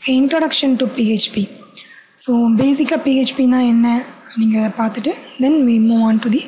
Introduction to PHP so பேசிக்காக பிஹெச்பினா என்ன அப்படிங்கிறத பார்த்துட்டு then we move on to the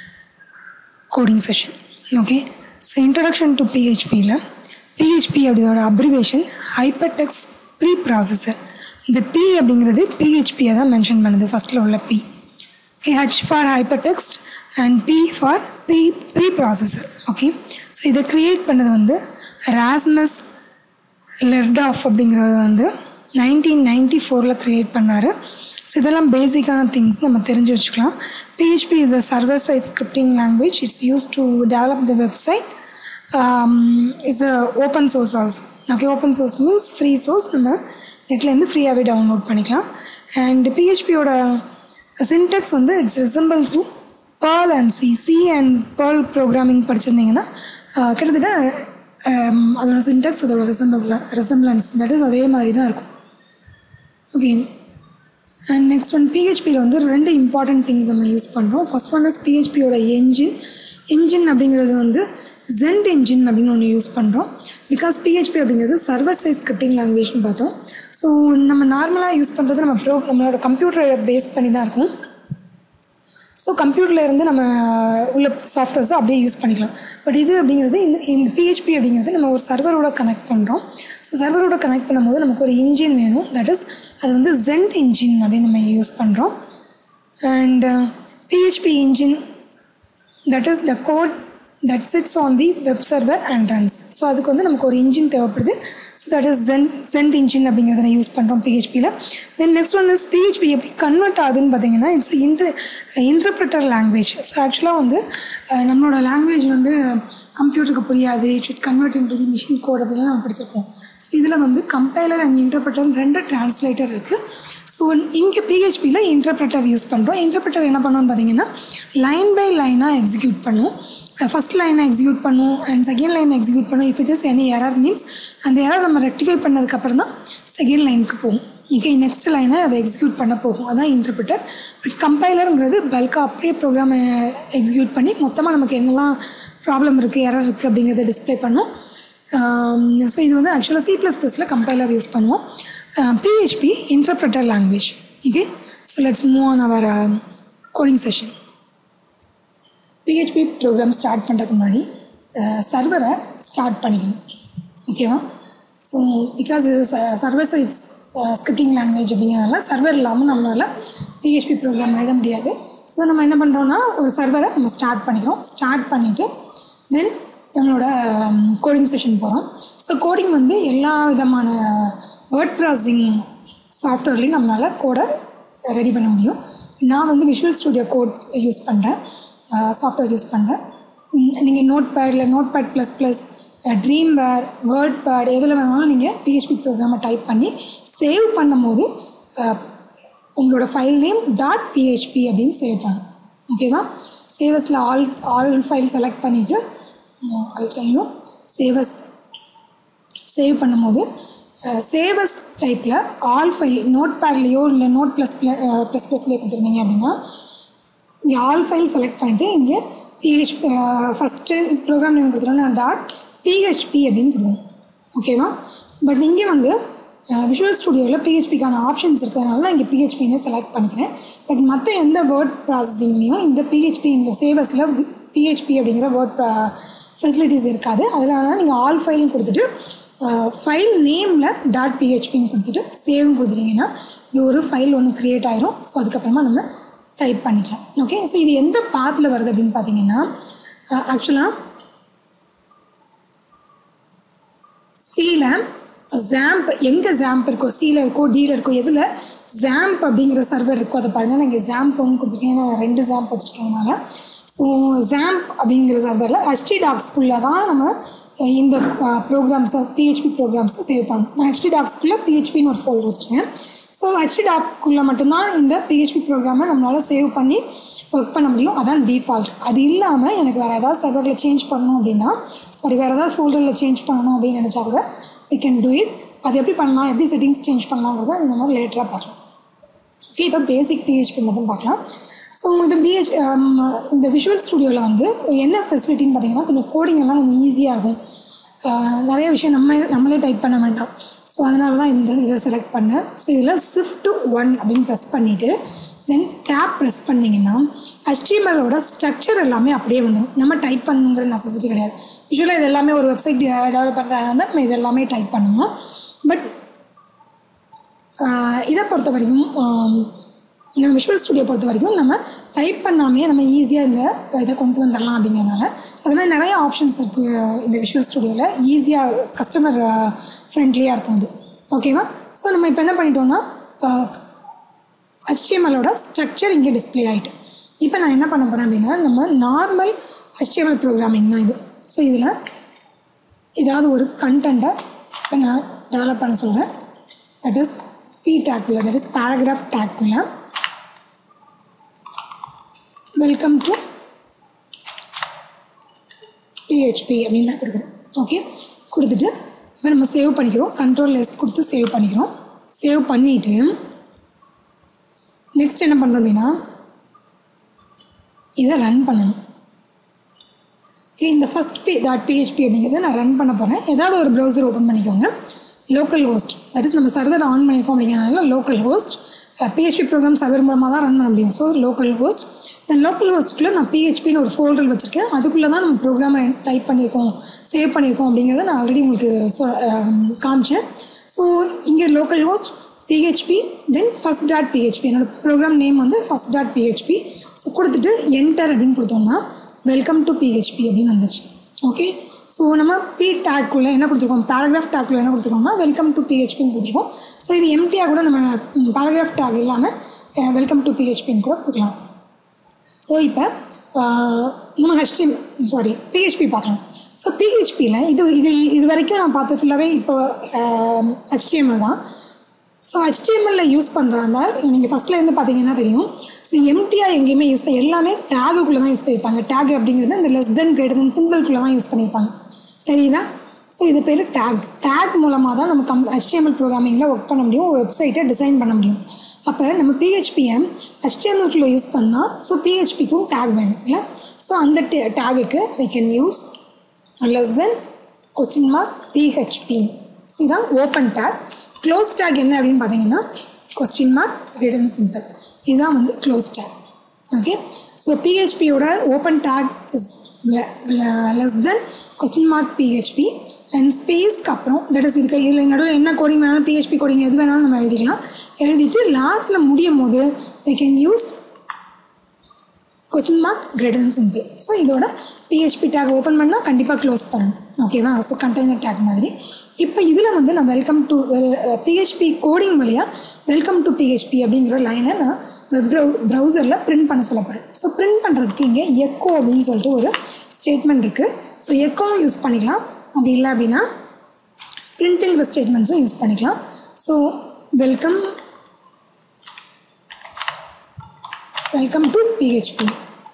coding session okay so introduction to பிஹெச்பியில் PHP அப்படியோட abbreviation hyper text pre processor இந்த P அப்படிங்கிறது பிஹெச்பியை தான் மென்ஷன் பண்ணுது ஃபஸ்ட்டில் உள்ள P H for hyper text and P for P pre processor okay so இதை க்ரியேட் பண்ணது வந்து ராஸ்மஸ் லெர்டாஃப் அப்படிங்கிறது வந்து நைன்டீன் நைன்டி ஃபோரில் க்ரியேட் பண்ணார் ஸோ இதெல்லாம் பேசிக்கான திங்ஸ் நம்ம தெரிஞ்சு வச்சுக்கலாம் PHP is a server side scripting language it's use to develop the website is a open source also okay open source means free source நம்ம நெட்லேருந்து ஃப்ரீயாகவே டவுன்லோட் பண்ணிக்கலாம் அண்ட் பிஹெச்பியோட சின்டெக்ஸ் வந்து it's resemble to Perl and C C and Perl programming படிச்சிருந்தீங்கன்னா கிட்டத்தட்ட அதோட சின்டெக்ஸ் அதோட ரிசம்பிள்ஸில் ரிசம்பிளன்ஸ் தட் இஸ் அதே மாதிரி தான் இருக்கும் ஓகே அண்ட் நெக்ஸ்ட் ஒன் பிஹெச்பியில் வந்து ரெண்டு இம்பார்ட்டன்ட் திங்ஸ் நம்ம யூஸ் பண்ணுறோம் ஃபஸ்ட் ஒன் இஸ் பிஹெச்பியோட என்ஜின் என்ஜின் அப்படிங்கிறது வந்து ஜென்ட் என்ஜின் அப்படின்னு ஒன்று யூஸ் பண்ணுறோம் பிகாஸ் பிஹெச்பி அப்படிங்கிறது சர்வர் சைஸ் ஸ்கிரிப்டிங் லாங்குவேஜ்னு பார்த்தோம் ஸோ நம்ம நார்மலாக யூஸ் பண்ணுறது நம்ம ப்ரோ நம்மளோட கம்ப்யூட்டரை பேஸ் பண்ணி தான் இருக்கும் ஸோ கம்ப்யூட்டரில் இருந்து நம்ம உள்ள சாஃப்ட்வேர்ஸை அப்படியே யூஸ் பண்ணிக்கலாம் பட் இது அப்படிங்கிறது இந்த இந்த பிஹெச்பி அப்படிங்கிறது நம்ம ஒரு சர்வரோட கனெக்ட் பண்ணுறோம் ஸோ சர்வரோட கனெக்ட் பண்ணும்போது நமக்கு ஒரு இன்ஜின் வேணும் தட் இஸ் அது வந்து ஜென்ட் இன்ஜின் அப்படின்னு நம்ம யூஸ் பண்ணுறோம் and PHP engine that is the code that sits on the web server and runs so அதுக்கு வந்து நமக்கு ஒரு இன்ஜின் தேவைப்படுது so that is Zen Zend engine அப்படிங்கிறத யூஸ் பண்ணுறோம் பிஹெச்பியில் then next one is PHP எப்படி கன்வெர்ட் ஆகுதுன்னு பார்த்தீங்கன்னா it's inter interpreter language so ஆக்சுவலாக வந்து நம்மளோட லாங்குவேஜ் வந்து கம்ப்யூட்டருக்கு புரியாது it should convert into the machine code அப்படிலாம் நம்ம படிச்சிருப்போம் ஸோ இதில் வந்து கம்பைலர் அண்ட் இன்டர்பிரிட்டர் ரெண்டு டிரான்ஸ்லேட்டர் இருக்குது ஸோ இங்கே பிஹெச்பியில் இன்டர்பிரிட்டர் யூஸ் பண்ணுறோம் இன்டர்பிரிட்டர் என்ன பண்ணோன்னு பார்த்தீங்கன்னா லைன் பை லைனாக எக்ஸிக்யூட் பண்ணும் ஃபஸ்ட் லைனை எக்ஸிக்யூட் பண்ணும் அண்ட் செகண்ட் லைன் எக்ஸிக்யூட் பண்ணும் if it is any error means அந்த எரர் நம்ம ரெக்டிஃபை பண்ணதுக்கப்புறம் தான் செகண்ட் லைனுக்கு போகும் ஓகே நெக்ஸ்ட் லைனை அதை எக்ஸிக்யூட் பண்ண போகும் அதான் இன்டர்பிரிட்டர் பட் கம்பைலருங்கிறது பல்காக அப்படியே ப்ரோக்ராமை எக்ஸிக்யூட் பண்ணி மொத்தமாக நமக்கு என்னெல்லாம் ப்ராப்ளம் இருக்குது எரர் இருக்குது அப்படிங்கிறத டிஸ்பிளே பண்ணும் ஸோ இது வந்து ஆக்சுவலாக சி ப்ளஸ் ப்ளஸில் கம்பைலர் யூஸ் பண்ணுவோம் PHP interpreter language okay so let's move on our coding session PHP program start பண்ணுறதுக்கு முன்னாடி சர்வரை ஸ்டார்ட் பண்ணிக்கணும் ஓகேவா ஸோ பிகாஸ் இது சர்வர் சைட்ஸ் ஸ்கிரிப்டிங் லாங்குவேஜ் அப்படிங்கிறனால சர்வர் இல்லாமல் நம்மளால் பிஹெச்பி ப்ரோக்ராம் எழுத முடியாது ஸோ நம்ம என்ன பண்ணுறோன்னா ஒரு சர்வரை நம்ம ஸ்டார்ட் பண்ணிக்கிறோம் ஸ்டார்ட் பண்ணிவிட்டு தென் நம்மளோட கோடிங் செஷன் போகிறோம் ஸோ கோடிங் வந்து எல்லா விதமான வேர்ட் ப்ராசஸிங் சாஃப்ட்வேர்லேயும் நம்மளால் கோடை ரெடி பண்ண முடியும் நான் வந்து விஷுவல் ஸ்டுடியோ கோட் யூஸ் பண்ணுறேன் சாஃப்ட்வேர் யூஸ் பண்ணுறேன் நீங்கள் நோட் பேடில் note pad plus plus Dreamweaver word pad எதில் வேணாலும் நீங்கள் பிஹெச்பி ப்ரோக்ராமை டைப் பண்ணி சேவ் பண்ணும்போது உங்களோட ஃபைல் நேம் டாட் பிஹெச்பி அப்படின்னு சேவ் பண்ணும் ஓகேவா சேவஸில் ஆல் ஆல் ஃபைல் செலக்ட் பண்ணிவிட்டு ஆல்டையும் சேவஸ் சேவ் பண்ணும்போது சேவஸ் டைப்பில் ஆல் ஃபைல் நோட் பேட்லேயோ இல்லை நோட் ப்ளஸ் ப்ளஸ் ப்ளஸ்லேயோ கொடுத்துருந்தீங்க அப்படின்னா இங்கே ஆல் ஃபைல் செலக்ட் பண்ணிட்டு இங்கே பிஹெச்பி ஃபஸ்ட்டு ப்ரோக்ராம் நேம் கொடுத்துருவோம் நான் டாட் பிஹெச்பி அப்படின்னு கொடுவோம் ஓகேவா பட் இங்கே வந்து விஷுவல் ஸ்டுடியோவில் பிஹெச்பிக்கான ஆப்ஷன்ஸ் இருக்கிறதுனால நான் இங்கே பிஹெச்பின்னு செலக்ட் பண்ணிக்கிறேன் பட் மற்ற எந்த வேர்ட் ப்ராசஸிங்லேயும் இந்த பிஹெச்பி இந்த சேவஸில் பிஹெச்பி அப்படிங்கிற வேர்ட் ஃபெசிலிட்டிஸ் இருக்காது அதனால நீங்கள் ஆல் ஃபைல்னு கொடுத்துட்டு ஃபைல் நேமில் டாட் பிஹெச்பின்னு கொடுத்துட்டு சேவ்னு கொடுத்துட்டிங்கன்னா இங்கே ஒரு ஃபைல் ஒன்று க்ரியேட் ஆயிரும் ஸோ அதுக்கப்புறமா நம்ம டைப் பண்ணிக்கலாம் ஓகே ஸோ இது எந்த பாத்தில் வருது அப்படின்னு பார்த்தீங்கன்னா ஆக்சுவலாக சியில் ஜாம்ப் எங்கே ஜாம்ப் இருக்கோ சியில் இருக்கோ டியில் இருக்கோ எதில் ஜாம்ப் அப்படிங்கிற சர்வர் இருக்கோ அதை பாருங்கள் நான் இங்கே ஜாம்ப் ஒன்று கொடுத்துருக்கேன் நான் ரெண்டு ஜாம்ப் வச்சுருக்கேன் ஸோ ஜாம்ப் அப்படிங்கிற சர்வரில் ஹெச்டி டாக்ஸ்குள்ளே தான் நம்ம இந்த ப்ரோக்ராம்ஸை பிஹெச்பி ப்ரோக்ராம்ஸை சேவ் பண்ணணும் நான் ஹெச்டி டாக்ஸ்குள்ளே பிஹெச்பின்னு ஒரு ஃபோல்டர் வச்சுருக்கேன் ஸோ ஹெச்டி டாக்குள்ளே மட்டும்தான் இந்த பிஹெச்பி ப்ரோக்ராமை நம்மளால் சேவ் பண்ணி ஒர்க் பண்ண முடியும் அதான் டிஃபால்ட் அது இல்லாமல் எனக்கு வேறு ஏதாவது சர்வரில் சேஞ்ச் பண்ணணும் அப்படின்னா சாரி வேறு ஏதாவது ஃபோல்டரில் சேஞ்ச் பண்ணணும் அப்படின்னு நினச்சா கூட வி கேன் டூ இட் அது எப்படி பண்ணலாம் எப்படி செட்டிங்ஸ் சேஞ்ச் பண்ணலாங்கிறத இந்த மாதிரி லேட்டராக பார்க்கலாம் ஓகே இப்போ பேசிக் பிஹெச்பி மட்டும் பார்க்கலாம் ஸோ இப்போ பிஹெச் இந்த விஷுவல் ஸ்டுடியோவில் வந்து என்ன ஃபெசிலிட்டின்னு பார்த்தீங்கன்னா கொஞ்சம் கோடிங் எல்லாம் கொஞ்சம் ஈஸியாக இருக்கும் நிறைய விஷயம் நம்ம நம்மளே டைப் பண்ண வேண்டாம் ஸோ அதனால தான் இந்த இதை செலக்ட் பண்ணேன் ஸோ இதில் ஷிஃப்ட் ஒன் அப்படின்னு ப்ரெஸ் பண்ணிவிட்டு தென் டேப் ப்ரெஸ் பண்ணிங்கன்னா HTML-ஓட ஸ்ட்ரக்சர் எல்லாமே அப்படியே வந்துடும் நம்ம டைப் பண்ணுங்கிற நெசசிட்டி கிடையாது யூஸ்வலாக இது எல்லாமே ஒரு வெப்சைட் டெவலப் பண்ணுறாங்க இருந்தால் நம்ம இது எல்லாமே டைப் பண்ணுவோம் பட் இதை பொறுத்த வரைக்கும் ஆம், நம்ம விஷுவல் ஸ்டுடியோ பொறுத்த வரைக்கும் நம்ம டைப் பண்ணாமையே நம்ம ஈஸியாக இந்த இதை கொண்டு வந்துடலாம் அப்படிங்கிறனால ஸோ அது மாதிரி நிறைய ஆப்ஷன்ஸ் இருக்குது இந்த விஷுவல் ஸ்டுடியோவில் ஈஸியாக கஸ்டமர் ஃப்ரெண்ட்லியாக இருக்கும் இது ஓகேவா ஸோ நம்ம இப்போ என்ன பண்ணிட்டோம்னா HTML-ஓட ஸ்ட்ரக்சர் இங்கே டிஸ்ப்ளே ஆகிட்டு இப்போ நான் என்ன பண்ண போகிறேன் அப்படின்னா நம்ம நார்மல் HTML ப்ரோக்ராமிங் தான் இது ஸோ இதில் ஏதாவது ஒரு கண்டென்ட்டை இப்போ நான் டெவலப் பண்ண சொல்கிறேன் தட் இஸ் பி டேக்குள்ள தட் இஸ் பேராகிராஃப் டேக்குள்ள வெல்கம் டு பிஹெச்பி அப்படின்னு நான் கொடுக்குறேன் ஓகே கொடுத்துட்டு இப்போ நம்ம சேவ் பண்ணிக்கிறோம் கண்ட்ரோல் எஸ் கொடுத்து சேவ் பண்ணிக்கிறோம் சேவ் பண்ணிவிட்டு நெக்ஸ்ட் என்ன பண்ணுறோம் அப்படின்னா இதை ரன் பண்ணணும் ஓகே இந்த ஃபஸ்ட் பி டாட் பிஹெச்பி அப்படிங்கிறத நான் ரன் பண்ண போகிறேன் ஏதாவது ஒரு ப்ரௌசர் ஓப்பன் பண்ணிக்கோங்க லோக்கல் ஹோஸ்ட் தட் இஸ் நம்ம சர்வர் ஆன் பண்ணியிருக்கோம் அப்படிங்கிறனால local host PHP program server மூலமாக தான் ரன் பண்ண முடியும் so local host then local ஹோஸ்ட்டுக்குள்ளே நான் பிஹெச்பின்னு ஒரு ஃபோல்டர் வச்சுருக்கேன் அதுக்குள்ளே தான் நம்ம ப்ரோக்ராமை டைப் பண்ணியிருக்கோம் சேவ் பண்ணியிருக்கோம் அப்படிங்கிறத நான் ஆல்ரெடி உங்களுக்கு சொ காமிச்சேன் ஸோ இங்கே local host PHP then first dot PHP என்னோட ப்ரோக்ராம் நேம் வந்து ஃபஸ்ட் டாட் பிஹெச்பி ஸோ கொடுத்துட்டு என்டர் அப்படின்னு கொடுத்தோம்னா வெல்கம் டு பிஹெச்பி அப்படின்னு வந்துச்சு ஓகே ஸோ நம்ம பி டேக்குள்ளே என்ன கொடுத்துருக்கோம் பேராகிராஃப் டேக்குள்ளே என்ன கொடுத்துருக்கோம்னா வெல்கம் டு பிஹெச்பின்னு கொடுத்துருக்கோம் ஸோ இது எம்டியாக கூட நம்ம பேராகிராஃப் டேக் இல்லாமல் வெல்கம் டு பிஹெச்பின்னு கூட கொடுக்கலாம் ஸோ இப்போ நம்ம ஹெச்டிஎம் சாரி பிஹெச்பி பார்க்கலாம் ஸோ பிஹெச்பியில் இது இது இது வரைக்கும் நான் பார்த்த ஃபுல்லாகவே இப்போ ஹெச்டிஎம்எல் தான் ஸோ HTML-ல யூஸ் பண்ணுறாங்க நீங்கள் ஃபஸ்ட்லேருந்து பார்த்தீங்கன்னா தெரியும் ஸோ எம்டியாக எங்கேயுமே யூஸ் பண்ணி எல்லாமே டேகுக்குள்ளே தான் யூஸ் பண்ணியிருப்பாங்க டேக் அப்படிங்கிறது இந்த லெஸ் தென் கிரேட்டர் தென் சிம்பிள்குள்ளே தான் யூஸ் பண்ணியிருப்பாங்க தெரியுதா ஸோ இது பேர் டேக் டேக் மூலமாக தான் நம்ம கம் HTML ப்ரோக்ராமிங்கில் ஒர்க் பண்ண முடியும் ஒரு வெப்சைட்டை டிசைன் பண்ண முடியும் அப்போ நம்ம பிஹெச்பியை ஹெச்டிஎம்எல்குள்ளே யூஸ் பண்ணால் ஸோ பிஹெச்பிக்கும் டேக் வேணும் இல்லை ஸோ அந்த டேகுக்கு we can use less then question mark PHP so இதான் ஓப்பன் டேக் க்ளோஸ் டேக் என்ன அப்படின்னு பார்த்தீங்கன்னா கொஸ்டின் மார்க் ரிடன் சிம்பிள் இதுதான் வந்து க்ளோஸ் டேக் ஓகே ஸோ பிஹெச்பியோட open tag is less than question mark PHP and ஸ்பேஸ்க்கு அப்புறம் தட் இஸ் இதுக்கு இதில் நடுவில் என்ன கோடிங் வேணாலும் பிஹெச்பி கோடிங் எது வேணாலும் நம்ம எழுதிக்கலாம் எழுதிட்டு லாஸ்ட்டில் முடியும் போது we can use question mark greater than symbol so இதோட பிஹெச்பி டேக் ஓப்பன் பண்ணால் கண்டிப்பாக க்ளோஸ் பண்ணணும் ஓகேவா ஸோ கண்டெய்னர் டேக் மாதிரி இப்போ இதில் வந்து நான் வெல்கம் டு பிஹெச்பி கோடிங் வழியாக வெல்கம் டு பிஹெச்பி அப்படிங்கிற லைனை நான் வெப் ப்ரௌசரில் பிரிண்ட் பண்ண சொல்ல போகிறேன் ஸோ பிரிண்ட் பண்ணுறதுக்கு இங்கே எக்கோ அப்படின்னு சொல்லிட்டு ஒரு ஸ்டேட்மெண்ட் இருக்குது ஸோ எக்கோவும் யூஸ் பண்ணிக்கலாம் அப்படி இல்லை அப்படின்னா பிரிண்ட்டுங்கிற ஸ்டேட்மெண்ட்ஸும் யூஸ் பண்ணிக்கலாம் so welcome welcome to PHP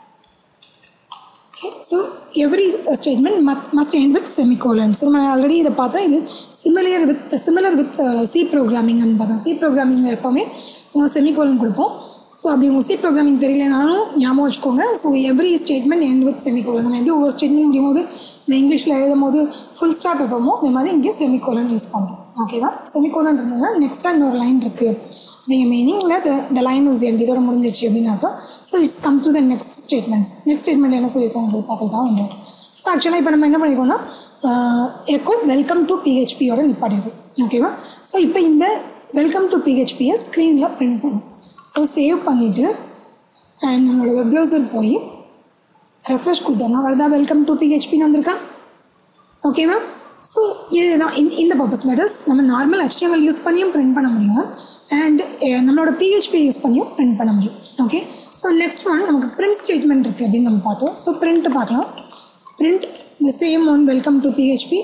okay so every statement must must end with semicolon so நம்ம ஆல்ரெடி இதை பார்த்தோம் இது similar with similar with C ப்ரோக்ராமிங்னு பார்த்தோம் சி ப்ரோக்ராமிங்கில் எப்போவுமே நம்ம செமிகோலன் கொடுப்போம் ஸோ அப்படி உங்களுக்கு சி ப்ரோக்ராமிங் தெரியலனாலும் ஞாபகம் வச்சுக்கோங்க so every statement end with semicolon நம்ம எப்படி ஒவ்வொரு ஸ்டேட்மெண்ட் முடியும் போது நம்ம இங்கிலீஷில் எழுதும் போது ஃபுல் ஸ்டாப் வைப்போமோ அதே மாதிரி இங்கே செமிகோலன் யூஸ் பண்ணுறோம் ஓகேவா செமிகோலன் இருந்ததுன்னா நெக்ஸ்ட்டாக இன்னொரு லைன் இருக்குது அப்படிங்கிற மீனிங்கில் the the line is end இதோட முடிஞ்சிச்சு அப்படின்னு அர்த்தம் so it's comes to the next statements next statement என்ன சொல்லியிருக்கோங்கிறது பார்த்து தான் வந்துடும் ஸோ ஆக்சுவலாக இப்போ நம்ம என்ன பண்ணியிருக்கோம்னா எக்கோ வெல்கம் டு பிஹெச்பியோட நிப்பாட்டிருக்கோம் ஓகேவா ஸோ இப்போ இந்த வெல்கம் டு பிஹெச்பியை ஸ்க்ரீனில் பிரிண்ட் பண்ணும் ஸோ சேவ் பண்ணிவிட்டு அண்ட் நம்மளோட வெப் ப்ரௌசர் போய் ரெஃப்ரெஷ் கொடுத்தோம்னா வருதா வெல்கம் டு பிஹெச்பின்னு வந்திருக்கா ஓகேவா ஸோ இதுதான் இந்த இந்த பர்பஸ் தட் இஸ் நம்ம நார்மல் HTML யூஸ் பண்ணியும் பிரிண்ட் பண்ண முடியும் அண்ட் நம்மளோட பிஹெச்பி யூஸ் பண்ணியும் பிரிண்ட் பண்ண முடியும் ஓகே ஸோ நெக்ஸ்ட் ஒன் நமக்கு பிரிண்ட் ஸ்டேட்மெண்ட் இருக்குது அப்படின்னு நம்ம பார்த்தோம் ஸோ பிரிண்ட் பார்க்கலாம் print the same one welcome to PHP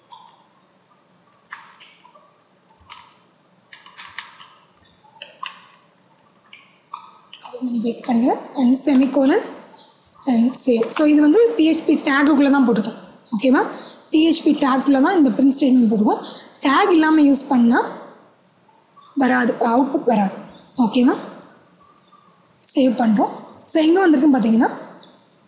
பண்ணி பேஸ்ட் பண்ணிக்கிறேன் and semicolon and save so இது வந்து பிஹெச்பி டேக்குள்ளே தான் போட்டுருக்கோம் ஓகேவா பிஹெச்பி டேக்குள்ளே தான் இந்த பிரிண்ட் ஸ்டேட்மெண்ட் போட்டுருக்கோம் டேக் இல்லாமல் யூஸ் பண்ணால் வராது அவுட்புட் வராது ஓகேவா சேவ் பண்ணுறோம் ஸோ எங்கே வந்திருக்குன்னு பார்த்தீங்கன்னா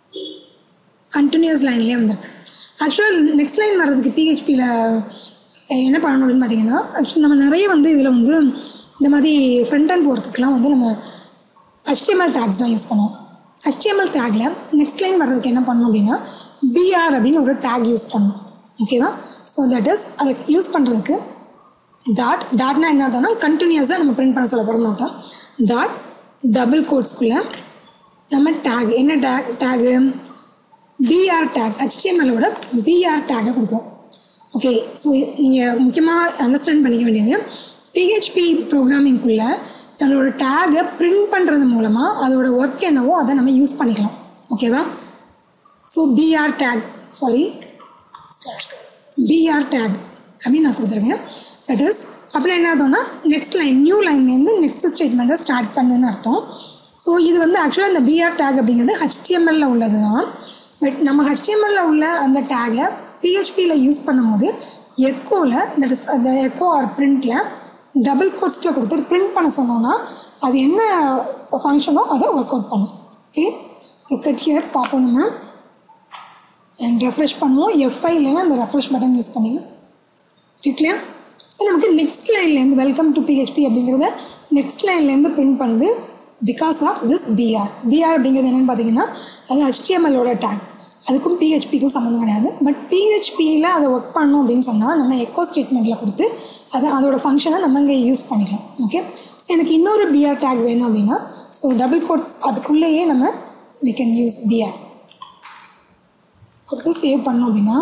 கண்டினியூஸ் லைன்லேயே வந்திருக்கு ஆக்சுவல் நெக்ஸ்ட் லைன் வர்றதுக்கு பிஹெச்பியில் என்ன பண்ணணும் அப்படின்னு பார்த்தீங்கன்னா ஆக்சுவலி நம்ம நிறைய வந்து இதில் வந்து இந்த மாதிரி ஃப்ரண்ட் அண்ட் ஒர்க்குக்கெலாம் வந்து நம்ம HTML டேக்ஸ் தான் யூஸ் பண்ணுவோம் HTML டேக்கில் நெக்ஸ்ட் லைன் வர்றதுக்கு என்ன பண்ணணும் அப்படின்னா பிஆர் அப்படின்னு ஒரு டேக் யூஸ் பண்ணணும் ஓகேவா ஸோ தட் இஸ் அதை யூஸ் பண்ணுறதுக்கு டாட் டாட்னா என்ன அர்த்தம்னா கண்டினியூஸாக நம்ம பிரிண்ட் பண்ண சொல்ல போகிறோம்னு அர்த்தம் டாட் டபுள் கோட்ஸ்குள்ளே நம்ம டேக் என்ன டேக் டேகு பிஆர் டேக் ஹெச்டிஎம்எலோட பிஆர் டேக்கை கொடுக்குறோம் ஓகே ஸோ நீங்கள் முக்கியமாக அண்டர்ஸ்டாண்ட் பண்ணிக்க வேண்டியது பிஹெச்பி ப்ரோக்ராமிங்குள்ளே நம்மளோட டேகை பிரிண்ட் பண்ணுறது மூலமாக அதோட ஒர்க் என்னவோ அதை நம்ம யூஸ் பண்ணிக்கலாம் ஓகேவா so BR tag sorry slash BR tag அப்படின்னு நான் கொடுத்துருக்கேன் தட் இஸ் அப்படின்னா என்ன அர்த்தம்னா நெக்ஸ்ட் லைன் நியூ லைன்லேருந்து நெக்ஸ்ட் ஸ்டேட்மெண்ட்டை ஸ்டார்ட் பண்ணுன்னு அர்த்தம் ஸோ இது வந்து ஆக்சுவலாக இந்த பிஆர் டேக் அப்படிங்கிறது ஹெச்டிஎம்எல்ல உள்ளது தான் பட் நம்ம ஹெச்டிஎம்எல்ல உள்ள அந்த டேகை பிஹெச்பியில் யூஸ் பண்ணும்போது எக்கோவில் தட் இஸ் அந்த எக்கோ ஆர் பிரிண்டில் டபுள் கோட்ஸில் கொடுத்து பிரிண்ட் பண்ண சொன்னோன்னா அது என்ன ஃபங்க்ஷனோ அதை ஒர்க் அவுட் பண்ணும் ஓகே லுக் அட் ஹியர் பார்ப்போம் நம்ம அண்ட் ரெஃப்ரெஷ் பண்ணுவோம் எஃப்ஐ இல்லைன்னா அந்த ரெஃப்ரெஷ் பட்டன் யூஸ் பண்ணிக்கலாம் இருக்குல்லையா ஸோ நமக்கு நெக்ஸ்ட் லைன்லேருந்து வெல்கம் டு பிஹெச்பி அப்படிங்கிறத நெக்ஸ்ட் லைன்லேருந்து பிரிண்ட் பண்ணுது because of this BR BR அப்படிங்கிறது என்னென்னு பார்த்தீங்கன்னா அது ஹெச்டிஎம்எலோட டேக் அதுக்கும் பிஹெச்பிக்கும் சம்மந்தம் கிடையாது பட் பிஹெச்பியில் அதை ஒர்க் பண்ணோம் அப்படின்னு சொன்னால் நம்ம எக்கோ ஸ்டேட்மெண்ட்டில் கொடுத்து அதை அதோட ஃபங்க்ஷனை நம்ம இங்கே யூஸ் பண்ணிக்கலாம் ஓகே ஸோ எனக்கு இன்னொரு பிஆர் டேக் வேணும் அப்படின்னா ஸோ டபுள் கோட்ஸ் அதுக்குள்ளேயே நம்ம we கேன் யூஸ் பிஆர் கொடுத்து சேவ் பண்ணோம் அப்படின்னா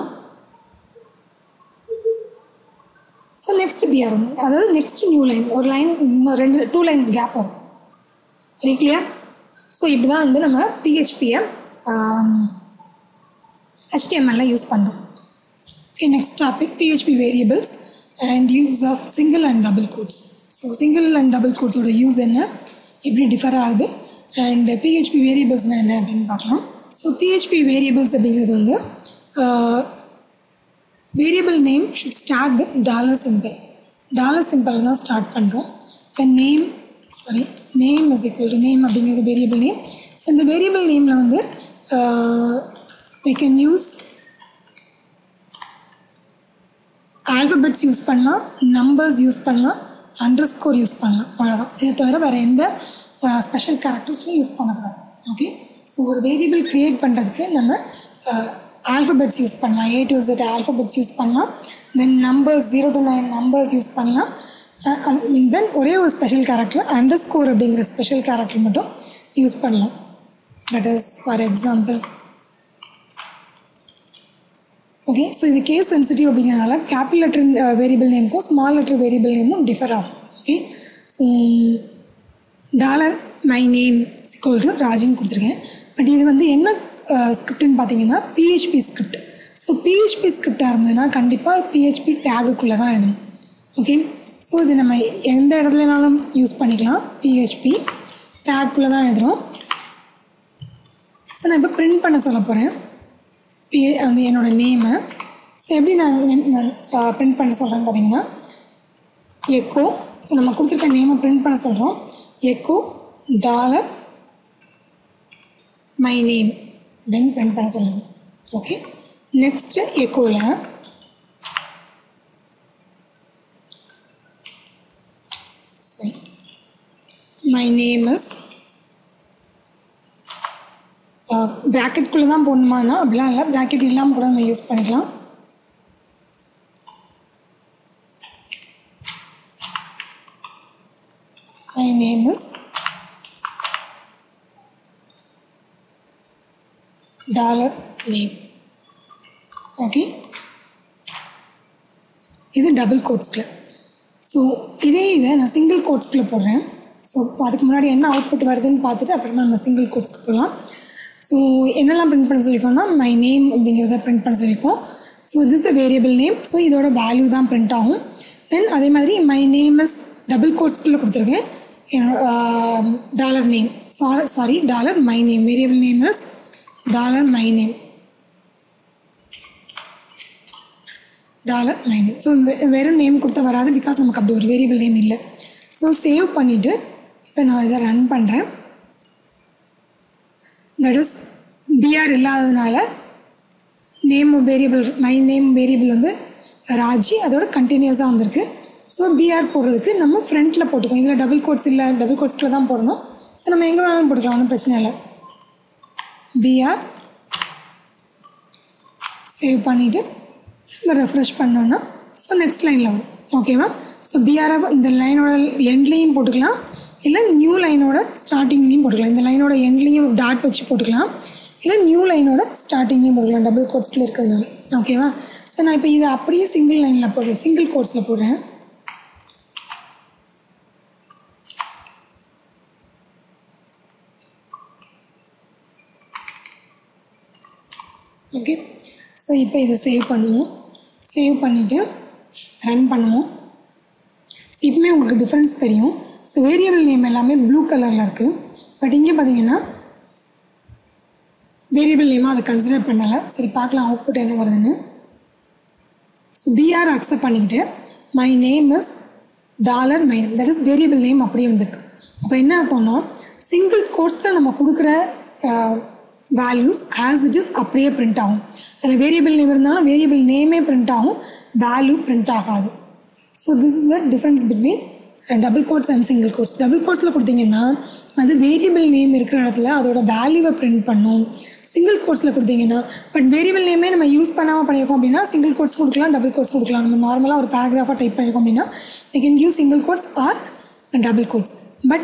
ஸோ நெக்ஸ்ட் பிஆர் வந்து அதாவது நெக்ஸ்ட் நியூ லைன் ஒரு லைன் இன்னும் ரெண்டு டூ லைன்ஸ் கேப் வரும் வெரி கிளியர் ஸோ இப்படி தான் வந்து நம்ம பிஹெச்பியை HTML யூஸ் பண்ணுறோம் okay next topic PHP variables and uses of single and double quotes so single and double கோட்ஸோட யூஸ் என்ன எப்படி டிஃபர் ஆகுது அண்ட் பிஹெச்பி வேரியபிள்ஸ்னால் என்ன அப்படின்னு பார்க்கலாம் ஸோ பிஹெச்பி வேரியபிள்ஸ் அப்படிங்கிறது வந்து variable name should start with dollar symbol dollar symbol தான் ஸ்டார்ட் பண்ணுறோம் இப்போ name sorry name is equal to name அப்படிங்கிறது வேரியபிள் நேம் ஸோ இந்த வேரியபிள் நேமில் வந்து we can use alphabets use பண்ணலாம் நம்பர்ஸ் யூஸ் பண்ணலாம் அண்டர் ஸ்கோர் யூஸ் பண்ணலாம் அவ்வளோதான் இதை தவிர வேறு எந்த ஸ்பெஷல் கேரக்டர்ஸும் யூஸ் பண்ணக்கூடாது ஓகே ஸோ ஒரு வேரியபிள் க்ரியேட் பண்ணுறதுக்கு நம்ம ஆல்ஃபபெட்ஸ் யூஸ் பண்ணலாம் A to Z alphabets use பண்ணலாம் தென் numbers zero to nine numbers use பண்ணலாம் தென் ஒரே ஒரு ஸ்பெஷல் கேரக்டர் அண்டர் ஸ்கோர் அப்படிங்கிற ஸ்பெஷல் கேரக்டர் மட்டும் யூஸ் பண்ணலாம் that is for example okay so இது கேஸ் சென்சிட்டிவ் அப்படிங்கிறனால கேபிட்டல் லெட்டர் வேரியபிள் நேமுக்கும் ஸ்மால் லெட்டர் வேரியபிள் நேமும் டிஃபர் ஆகும் okay so dollar my name equal to ராஜின்னு கொடுத்துருக்கேன் பட் இது வந்து என்ன ஸ்கிரிப்ட்னு பார்த்தீங்கன்னா பிஹெச்பி ஸ்கிரிப்ட் ஸோ பிஹெச்பி ஸ்கிரிப்டாக இருந்ததுன்னா கண்டிப்பாக பிஹெச்பி டேகுக்குள்ளே தான் எழுதணும் ஓகே ஸோ இது நம்ம எந்த இடத்துலனாலும் யூஸ் பண்ணிக்கலாம் பிஹெச்பி டேக்குள்ளே தான் எழுதுகிறோம் ஸோ நான் இப்போ பிரிண்ட் பண்ண சொல்ல போகிறேன் பி அந்த என்னோடய நேமை ஸோ எப்படி நான் பிரிண்ட் பண்ண சொல்கிறேன்னு பார்த்தீங்கன்னா எக்கோ ஸோ நம்ம கொடுத்துருக்க நேமை பிரிண்ட் பண்ண சொல்கிறோம் எக்கோ டாலர் மை நேம் அப்படின்னு பிரிண்ட் பண்ண சொல்லுங்கள் ஓகே நெக்ஸ்ட்டு எக்கோவில் சரி மை நேம் இஸ் ப்ராக்கெட்குள்ளே தான் போடணுமானா அப்படிலாம் இல்லை ப்ராக்கெட் இல்லாமல் கூட நம்ம யூஸ் பண்ணிக்கலாம் my name is dollar name okay இது டபுள் கோட்ஸ்குள்ள ஸோ இதே இதை நான் சிங்கிள் கோட்ஸ்குள்ளே போடுறேன் ஸோ அதுக்கு முன்னாடி என்ன அவுட்புட் வருதுன்னு பார்த்துட்டு அப்புறமா நம்ம சிங்கிள் கோட்ஸ்க்கு போகலாம் ஸோ என்னெல்லாம் பிரிண்ட் பண்ண சொல்லியிருக்கோம்னா மை நேம் அப்படிங்கிறத பிரிண்ட் பண்ண சொல்லியிருக்கோம் so this a variable name so இதோட வேல்யூ தான் பிரிண்ட் ஆகும் தென் அதே மாதிரி மை நேம் இஸ் டபுள் கோட்ஸ்குள்ளே கொடுத்துருக்கேன் dollar name sorry dollar my name variable name is dollar my name dollar my name so வெறும் நேம் கொடுத்தா வராது பிகாஸ் நமக்கு அப்படி ஒரு வேரியபிள் நேம் இல்லை ஸோ சேவ் பண்ணிவிட்டு இப்போ நான் இதை ரன் பண்ணுறேன் தட் இஸ் பிஆர் இல்லாததுனால name variable my name variable வந்து ராஜி அதோட கண்டினியூஸாக வந்திருக்கு ஸோ பிஆர் போடுறதுக்கு நம்ம ஃப்ரண்ட்டில் போட்டுக்கோம் இதில் டபுள் கோட்ஸ் இல்லை டபுள் கோட்ஸ்க்குள்ள தான் போடணும் ஸோ நம்ம எங்கே வேணாலும் போட்டுக்கலாம் ஒன்றும் பிரச்சனை இல்லை பிஆர் சேவ் பண்ணிவிட்டு நம்ம ரெஃப்ரெஷ் பண்ணோன்னா ஸோ நெக்ஸ்ட் லைனில் வரும் ஓகேவா ஸோ பிஆரை இந்த லைனோட எண்ட்லேயும் போட்டுக்கலாம் இல்லை நியூ லைனோட ஸ்டார்டிங்லேயும் போட்டுக்கலாம் இந்த லைனோட எண்ட்லேயும் டாட் வச்சு போட்டுக்கலாம் இல்லை நியூ லைனோட ஸ்டார்டிங்லேயும் போட்டுக்கலாம் டபுள் கோட்ஸ்க்குள்ள இருக்கிறதுனால ஓகேவா ஸோ நான் இப்போ இதை அப்படியே சிங்கிள் லைனில் போடுறேன் சிங்கிள் கோட்ஸில் போடுறேன் ஓகே ஸோ இப்போ இதை சேவ் பண்ணுவோம் சேவ் பண்ணிவிட்டு ரன் பண்ணுவோம் ஸோ இப்போமே உங்களுக்கு டிஃப்ரென்ஸ் தெரியும் ஸோ வேரியபிள் நேம் எல்லாமே ப்ளூ கலரில் இருக்குது பட் இங்கே பார்த்தீங்கன்னா வேரியபிள் நேமாக அதை கன்சிடர் பண்ணலை சரி பார்க்கலாம் அவுட்புட் என்ன வருதுன்னு ஸோ பிஆர் அக்செப்ட் பண்ணிக்கிட்டு my name is dollar my name that is variable name அப்படியே வந்திருக்கு அப்போ என்ன அர்த்தம்னா சிங்கிள் கோர்ஸில் நம்ம கொடுக்குற வேல்யூஸ் ஆஸ் இட் இஸ் அப்படியே பிரிண்ட் ஆகும் அதில் வேரியபிள் நேம் இருந்தாலும் வேரியபிள் நேமே பிரிண்ட் ஆகும் வேல்யூ பிரிண்ட் ஆகாது so this is the difference between double quotes and single quotes double கோட்ஸில் கொடுத்தீங்கன்னா அது வேரியபிள் நேம் இருக்கிற இடத்துல அதோட வேல்யூவை பிரிண்ட் பண்ணும் சிங்கிள் கோட்ஸில் கொடுத்தீங்கன்னா பட் வேரியபிள் நேமே நம்ம யூஸ் பண்ணாமல் பண்ணியிருக்கோம் அப்படின்னா சிங்கிள் கோட்ஸ் கொடுக்கலாம் டபுள் கோட்ஸ் கொடுக்கலாம் நம்ம நார்மலாக ஒரு பேராகிராஃபாக டைப் பண்ணியிருக்கோம் அப்படின்னா we can use single quotes or double quotes but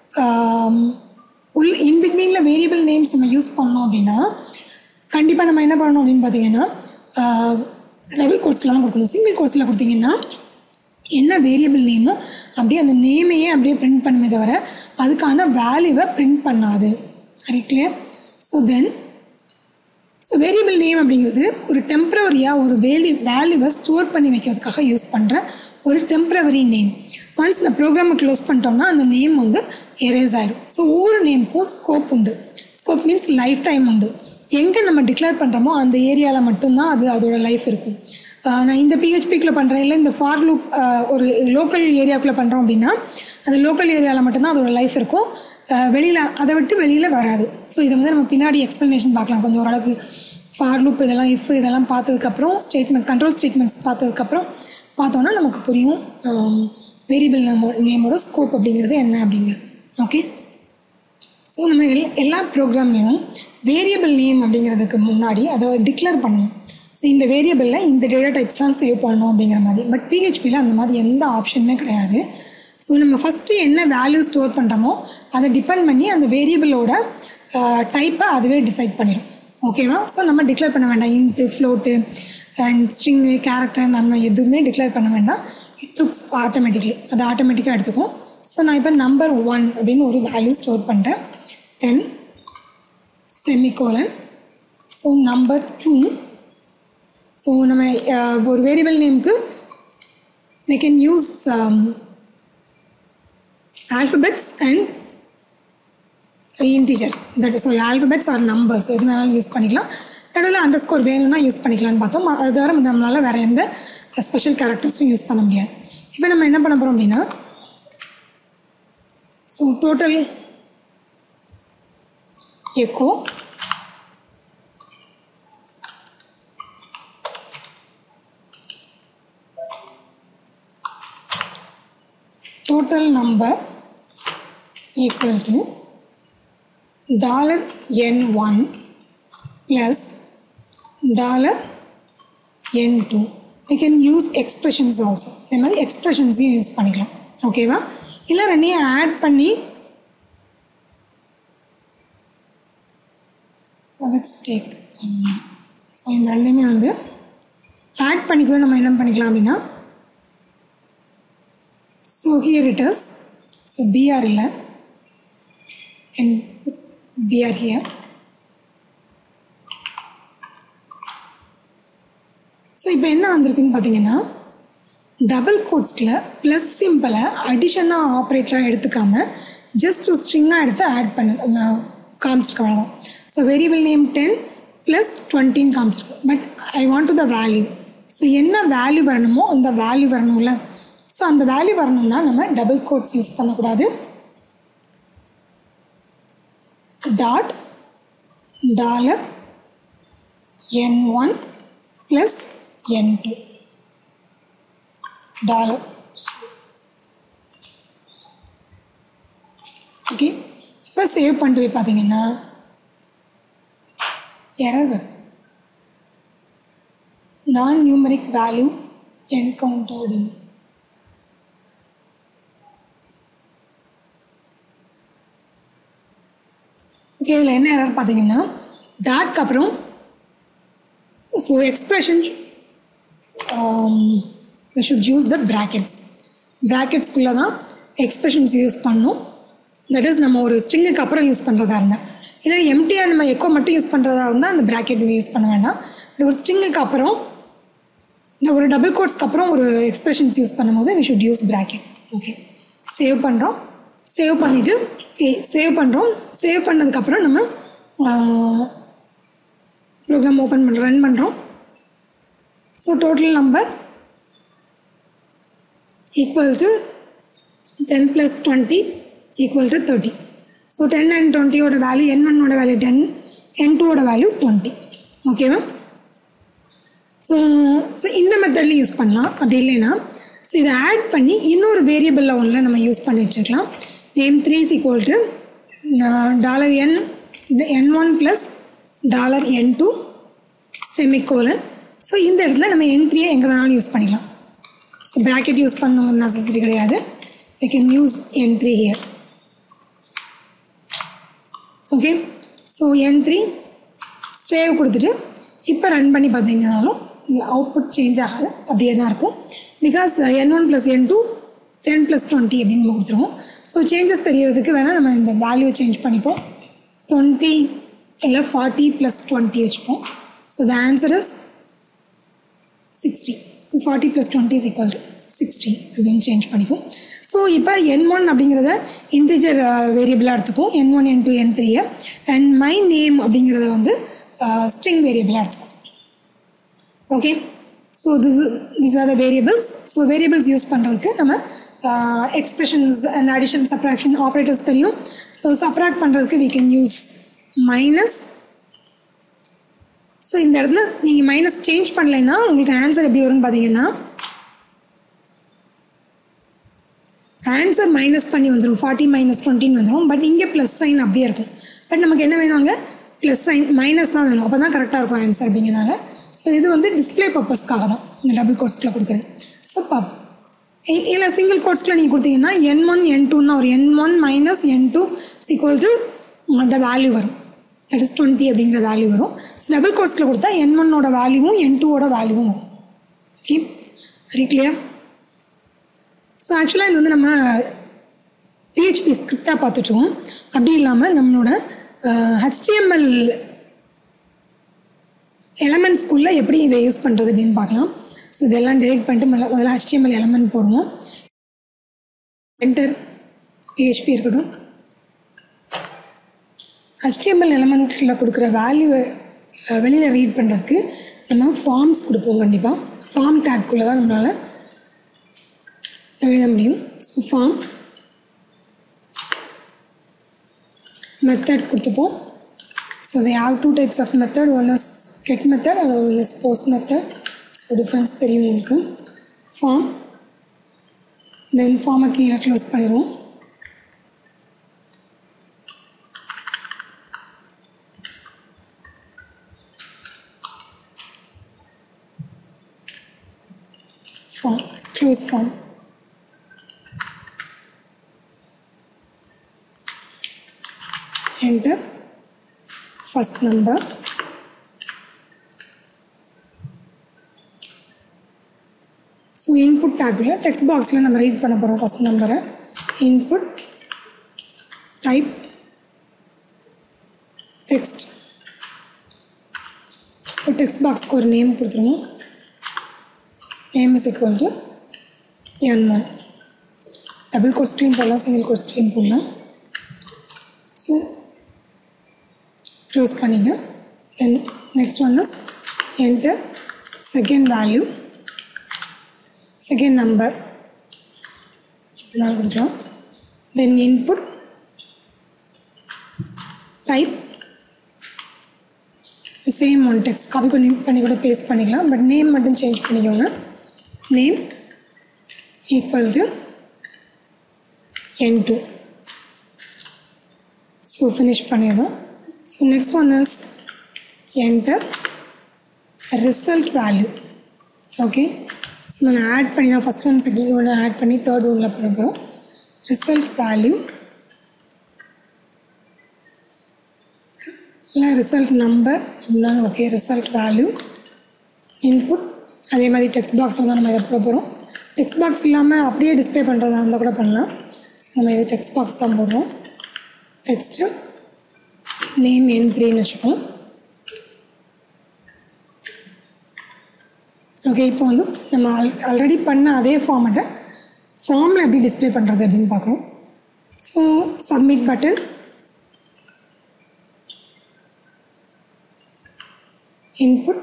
உள் இன்பிட்வீனில் வேரியபிள் நேம்ஸ் நம்ம யூஸ் பண்ணோம் அப்படின்னா கண்டிப்பாக நம்ம என்ன பண்ணணும் அப்படின்னு பார்த்தீங்கன்னா டபுள் கோட்ஸில் தான் கொடுக்கணும் சிங்கிள் கோட்ஸில் கொடுத்தீங்கன்னா என்ன வேரியபிள் நேமோ அப்படியே அந்த நேமையே அப்படியே பிரிண்ட் பண்ணுமே தவிர அதுக்கான வேல்யூவை பிரிண்ட் பண்ணாது சரி clear so then so variable name அப்படிங்கிறது ஒரு டெம்ப்ரவரியாக ஒரு வேல்யூ வேல்யூவை ஸ்டோர் பண்ணி வைக்கிறதுக்காக யூஸ் பண்ணுற ஒரு டெம்ப்ரவரி நேம் ஒன்ஸ் இந்த ப்ரோக்ராமை க்ளோஸ் பண்ணிட்டோம்னா அந்த நேம் வந்து எரேஸ் ஆயிரும் ஸோ ஒவ்வொரு நேமுக்கும் ஸ்கோப் உண்டு ஸ்கோப் மீன்ஸ் லைஃப் டைம் உண்டு எங்கே நம்ம டிக்ளேர் பண்ணுறோமோ அந்த ஏரியாவில் மட்டும்தான் அது அதோட லைஃப் இருக்கும் ஆஹ் நான் இந்த பிஹெச்பிக்குள்ளே பண்ணுறேன் இல்லை இந்த ஃபார் லூப் ஒரு லோக்கல் ஏரியாக்குள்ளே பண்ணுறோம் அப்படின்னா அந்த லோக்கல் ஏரியாவில் மட்டும்தான் அதோட லைஃப் இருக்கும் வெளியில் அதை விட்டு வெளியில் வராது ஸோ இதை வந்து நம்ம பின்னாடி எக்ஸ்ப்ளனேஷன் பார்க்கலாம் கொஞ்சம் ஓரளவுக்கு ஃபார் லூப் இதெல்லாம் இஃப் இதெல்லாம் பார்த்ததுக்கப்புறம் ஸ்டேட்மெண்ட் கண்ட்ரோல் ஸ்டேட்மெண்ட்ஸ் பார்த்ததுக்கப்புறம் பார்த்தோன்னா நமக்கு புரியும் வேரியபிள் நேமோ நேமோட ஸ்கோப் அப்படிங்கிறது என்ன அப்படிங்கிறது ஓகே ஸோ நம்ம எல் எல்லா ப்ரோக்ராம்லையும் வேரியபிள் நேம் அப்படிங்கிறதுக்கு முன்னாடி அதை டிக்ளேர் பண்ணணும் ஸோ இந்த வேரியபிளில் இந்த டேட்டா டைப்ஸ் தான் சேவ் பண்ணணும் அப்படிங்கிற மாதிரி பட் பிஹெச்பியில் அந்த மாதிரி எந்த ஆப்ஷனுமே கிடையாது ஸோ நம்ம ஃபஸ்ட்டு என்ன வேல்யூ ஸ்டோர் பண்ணுறோமோ அதை டிபெண்ட் பண்ணி அந்த வேரியபிளோட டைப்பை அதுவே டிசைட் பண்ணிடும் ஓகேவா ஸோ நம்ம டிக்ளேர் பண்ண வேண்டாம் int float and string character நம்ம எதுவுமே டிக்ளேர் பண்ண வேண்டாம் இட் லுக்ஸ் ஆட்டோமேட்டிக்லி அது ஆட்டோமேட்டிக்காக எடுத்துக்கும் ஸோ நான் இப்போ நம்பர் ஒன் அப்படின்னு ஒரு வேல்யூ ஸ்டோர் பண்ணுறேன் then semicolon so number two so நம்ம அஹ், ஒரு வேரியபிள் நேமுக்கு we can use alphabets and integer that so alphabets or numbers எது வேணாலும் யூஸ் பண்ணிக்கலாம் நடுவில் அண்டர் ஸ்கோர் வேணும்னா யூஸ் பண்ணிக்கலாம்னு பார்த்தோம் அது தவிர நம்மளால் வேறு எந்த ஸ்பெஷல் கேரக்டர்ஸும் யூஸ் பண்ண முடியாது இப்போ நம்ம என்ன பண்ண போகிறோம் அப்படின்னா so total echo total number equal to dollar n1 plus dollar n2 we can use expressions also இதே மாதிரி எக்ஸ்ப்ரெஷன்ஸையும் யூஸ் பண்ணிக்கலாம் ஓகேவா இல்லை ரெண்டையும் ஆட் பண்ணி லெட்ஸ் டேக் ஸோ இந்த ரெண்டையுமே வந்து ஆட் பண்ணிக்கூட நம்ம என்ன பண்ணிக்கலாம் அப்படின்னா So here it is. So BR இல்லை and put BR here. So இப்போ என்ன வந்திருக்குன்னு பார்த்தீங்கன்னா டபுள் கோட்ஸ்கில் ப்ளஸ் சிம்பிளை அடிஷனாக ஆப்ரேட்டராக எடுத்துக்காம ஜஸ்ட் ஒரு ஸ்ட்ரிங்காக எடுத்து ஆட் பண்ணு நான் காமிச்சிருக்க அவ்வளோதான் so variable name ten plus டுவெண்ட்டின்னு காமிச்சிருக்கு but I want to the value so என்ன வேல்யூ வரணுமோ அந்த வேல்யூ வரணும்ல ஸோ அந்த வேல்யூ வரணும்னா நம்ம டபுள் கோட்ஸ் யூஸ் பண்ணக்கூடாது dot dollar n one plus n two dollar okay இப்போ சேவ் பண்ணிட்டு போய் பார்த்தீங்கன்னா எரர் வருது நான் நியூமரிக் வேல்யூ என்கவுண்டர்டு ஓகே இதில் என்ன எரர் பார்த்தீங்கன்னா டாட்க்கு அப்புறம் so expression we should use the brackets ப்ராக்கெட்ஸ்குள்ளே தான் எக்ஸ்ப்ரெஷன்ஸ் யூஸ் பண்ணணும் தட் இஸ் நம்ம ஒரு ஸ்ட்ரிங்குக்கு அப்புறம் யூஸ் பண்ணுறதா இருந்தால் இல்லை எம்டியாக நம்ம எக்கோ மட்டும் யூஸ் பண்ணுறதா இருந்தால் அந்த ப்ராக்கெட் யூஸ் பண்ண வேண்டாம் பட் ஒரு ஸ்ட்ரிங்குக்கு அப்புறம் இல்லை ஒரு டபுள் கோட்ஸ்க்கு அப்புறம் ஒரு எக்ஸ்ப்ரெஷன்ஸ் யூஸ் பண்ணும்போது we should use bracket okay save பண்ணுறோம் சேவ் பண்ணிவிட்டு ஓகே சேவ் பண்ணுறோம் சேவ் பண்ணதுக்கப்புறம் நம்ம ப்ரோக்ராம் ஓப்பன் பண்ணுறோம் ரன் பண்ணுறோம் so total number equal to ten plus twenty equal to thirty so ten and டுவெண்ட்டியோட வேல்யூ என் ஒன்னோட வேல்யூ டென் என் டூவோட வேல்யூ டுவெண்ட்டி ஓகேவா ஸோ ஸோ இந்த மெத்தட்லையும் யூஸ் பண்ணலாம் அப்படி இல்லைன்னா ஸோ இதை ஆட் பண்ணி இன்னொரு வேரியபிளில் ஒன்றில் நம்ம யூஸ் பண்ணி வச்சுக்கலாம் name three is equal to dollar n n one plus dollar n two semicolon so இந்த இடத்துல நம்ம என் த்ரீயை எங்கே வேணாலும் யூஸ் பண்ணிக்கலாம் ஸோ ப்ராக்கெட் யூஸ் பண்ணணுங்கிற நெசசரி கிடையாது we can use n3 here okay so n three save கொடுத்துட்டு இப்போ ரன் பண்ணி பார்த்தீங்கன்னாலும் அவுட்புட் சேஞ்ச் ஆகாது அப்படியே தான் இருக்கும் because n one plus n two ten plus twenty அப்படின்னு நம்ம கொடுத்துருவோம் ஸோ சேஞ்சஸ் தெரியறதுக்கு வேணால் நம்ம இந்த வேல்யூ சேஞ்ச் பண்ணிப்போம் டுவெண்ட்டி இல்லை ஃபார்ட்டி ப்ளஸ் டுவெண்ட்டி வச்சுப்போம் so the answer is sixty forty plus twenty is equal to sixty அப்படின்னு சேஞ்ச் பண்ணிக்கும் ஸோ இப்போ என் ஒன் அப்படிங்கிறத இன்டிஜர் வேரியபிளாக எடுத்துக்கும் என் ஒன் என் டூ என் த்ரீயை அண்ட் மை நேம் அப்படிங்கிறத வந்து ஸ்ட்ரிங் வேரியபிளாக எடுத்துக்கும் okay so this this are the variables so variables use பண்ணுறதுக்கு நம்ம expressions and addition subtraction operators தெரியும் ஸோ சப்ராக்ட் பண்ணுறதுக்கு we can use minus so இந்த இடத்துல நீங்கள் மைனஸ் சேஞ்ச் பண்ணலைன்னா உங்களுக்கு ஆன்சர் எப்படி வரும்னு பார்த்தீங்கன்னா ஆன்சர் மைனஸ் பண்ணி வந்துடும் ஃபார்ட்டி மைனஸ் டுவெண்ட்டின்னு வந்துடும் பட் இங்கே ப்ளஸ் சைன் அப்படியே இருக்கும் பட் நமக்கு என்ன வேணும் அங்கே ப்ளஸ் சைன் மைனஸ் தான் வேணும் அப்போ தான் கரெக்டாக இருக்கும் ஆன்சர் அப்படிங்கிறனால ஸோ இது வந்து டிஸ்பிளே பர்பஸ்க்காக தான் இந்த டபுள் கோர்ஸ்க்குள்ள கொடுக்குறது ஸோ பப் இல்லை சிங்கிள் கோர்ஸ்க்குள்ள நீங்கள் கொடுத்தீங்கன்னா என் ஒன் என் டூன்னா ஒரு n one minus n two equal to அந்த வேல்யூ வரும் தட் இஸ் டுவெண்ட்டி அப்படிங்கிற வேல்யூ வரும் ஸோ டபுள் கோர்ஸ்க்குள்ள கொடுத்தா என் ஒன்னோட வேல்யூவும் என் டூவோட வேல்யூவும் வரும் ஓகே வெரி கிளியர் ஸோ ஆக்சுவலாக இது வந்து நம்ம பிஹெச்பி ஸ்கிரிப்டாக பார்த்துட்டோம் அப்படி இல்லாமல் நம்மளோட ஹெச்டிஎம்எல் எலமெண்ட்ஸ்குள்ளே எப்படி இதை யூஸ் பண்ணுறது அப்படின்னு பார்க்கலாம் ஸோ இதெல்லாம் டெலிட் பண்ணிட்டு முதல்ல முதல்ல ஹெச்டிஎம்எல் எலமெண்ட் போடுவோம் என்டர் பிஹெச்பி இருக்கட்டும் ஹெச்டிஎம்எல் எலமெண்ட்டில் கொடுக்குற வேல்யூவை வெளியில் ரீட் பண்ணுறதுக்கு நம்ம ஃபார்ம்ஸ் கொடுப்போம் கண்டிப்பாக ஃபார்ம் டேக்குள்ளே தான் நம்மளால் எழுத முடியும் ஸோ ஃபார்ம் மெத்தட் கொடுத்துப்போம் so we have two types of method one is get method and one is post method so difference தெரியும் உங்களுக்கு ஃபார்ம் தென் ஃபார்மை கீழே க்ளோஸ் பண்ணிடுவோம் form close form enter first number so input டேக்கில் text பாக்ஸில் நம்ம read பண்ண போகிறோம் ஃபஸ்ட் நம்பரை input type text so text பாக்ஸ்க்கு ஒரு நேம் கொடுத்துருவோம் name is equal to n one double கோர்ஸ்லையும் போடலாம் சிங்கிள் கோர்ஸ்லையும் போடலாம் ஸோ க்ளோஸ் பண்ணிவிட்டு then next one is enter second value second number இப்படினாலும் கொடுக்கலாம் then input type same one text copy பண்ணி பண்ணி கூட பேஸ்ட் பண்ணிக்கலாம் பட் நேம் மட்டும் சேஞ்ச் பண்ணிக்கோங்க name equal to n2 so finish பண்ணிடுவோம் so next one is enter result value okay so நான் ஆட் பண்ணி தான் ஃபஸ்ட் ஒன் செகண்ட் ஒன்று ஆட் பண்ணி தேர்ட் ஒன்னில் பண்ண போகிறோம் ரிசல்ட் வேல்யூ இல்லை ரிசல்ட் நம்பர் இருந்தாலும் ஓகே ரிசல்ட் வேல்யூ இன்புட் அதே மாதிரி டெக்ஸ்ட் பாக்ஸில் தான் நம்ம இதை போட போகிறோம் டெக்ஸ்ட் பாக்ஸ் இல்லாமல் அப்படியே டிஸ்பிளே பண்ணுறதா இருந்தால் கூட பண்ணலாம் ஸோ நம்ம இது டெக்ஸ்ட் பாக்ஸ் தான் போடுறோம் டெக்ஸ்ட்டு நேம் என் த்ரீன்னு வச்சுப்போம் ஓகே இப்போ வந்து நம்ம ஆல் ஆல்ரெடி பண்ண அதே ஃபார்மெட்டை ஃபார்மில் எப்படி டிஸ்பிளே பண்ணுறது அப்படின்னு பார்க்குறோம் so submit button input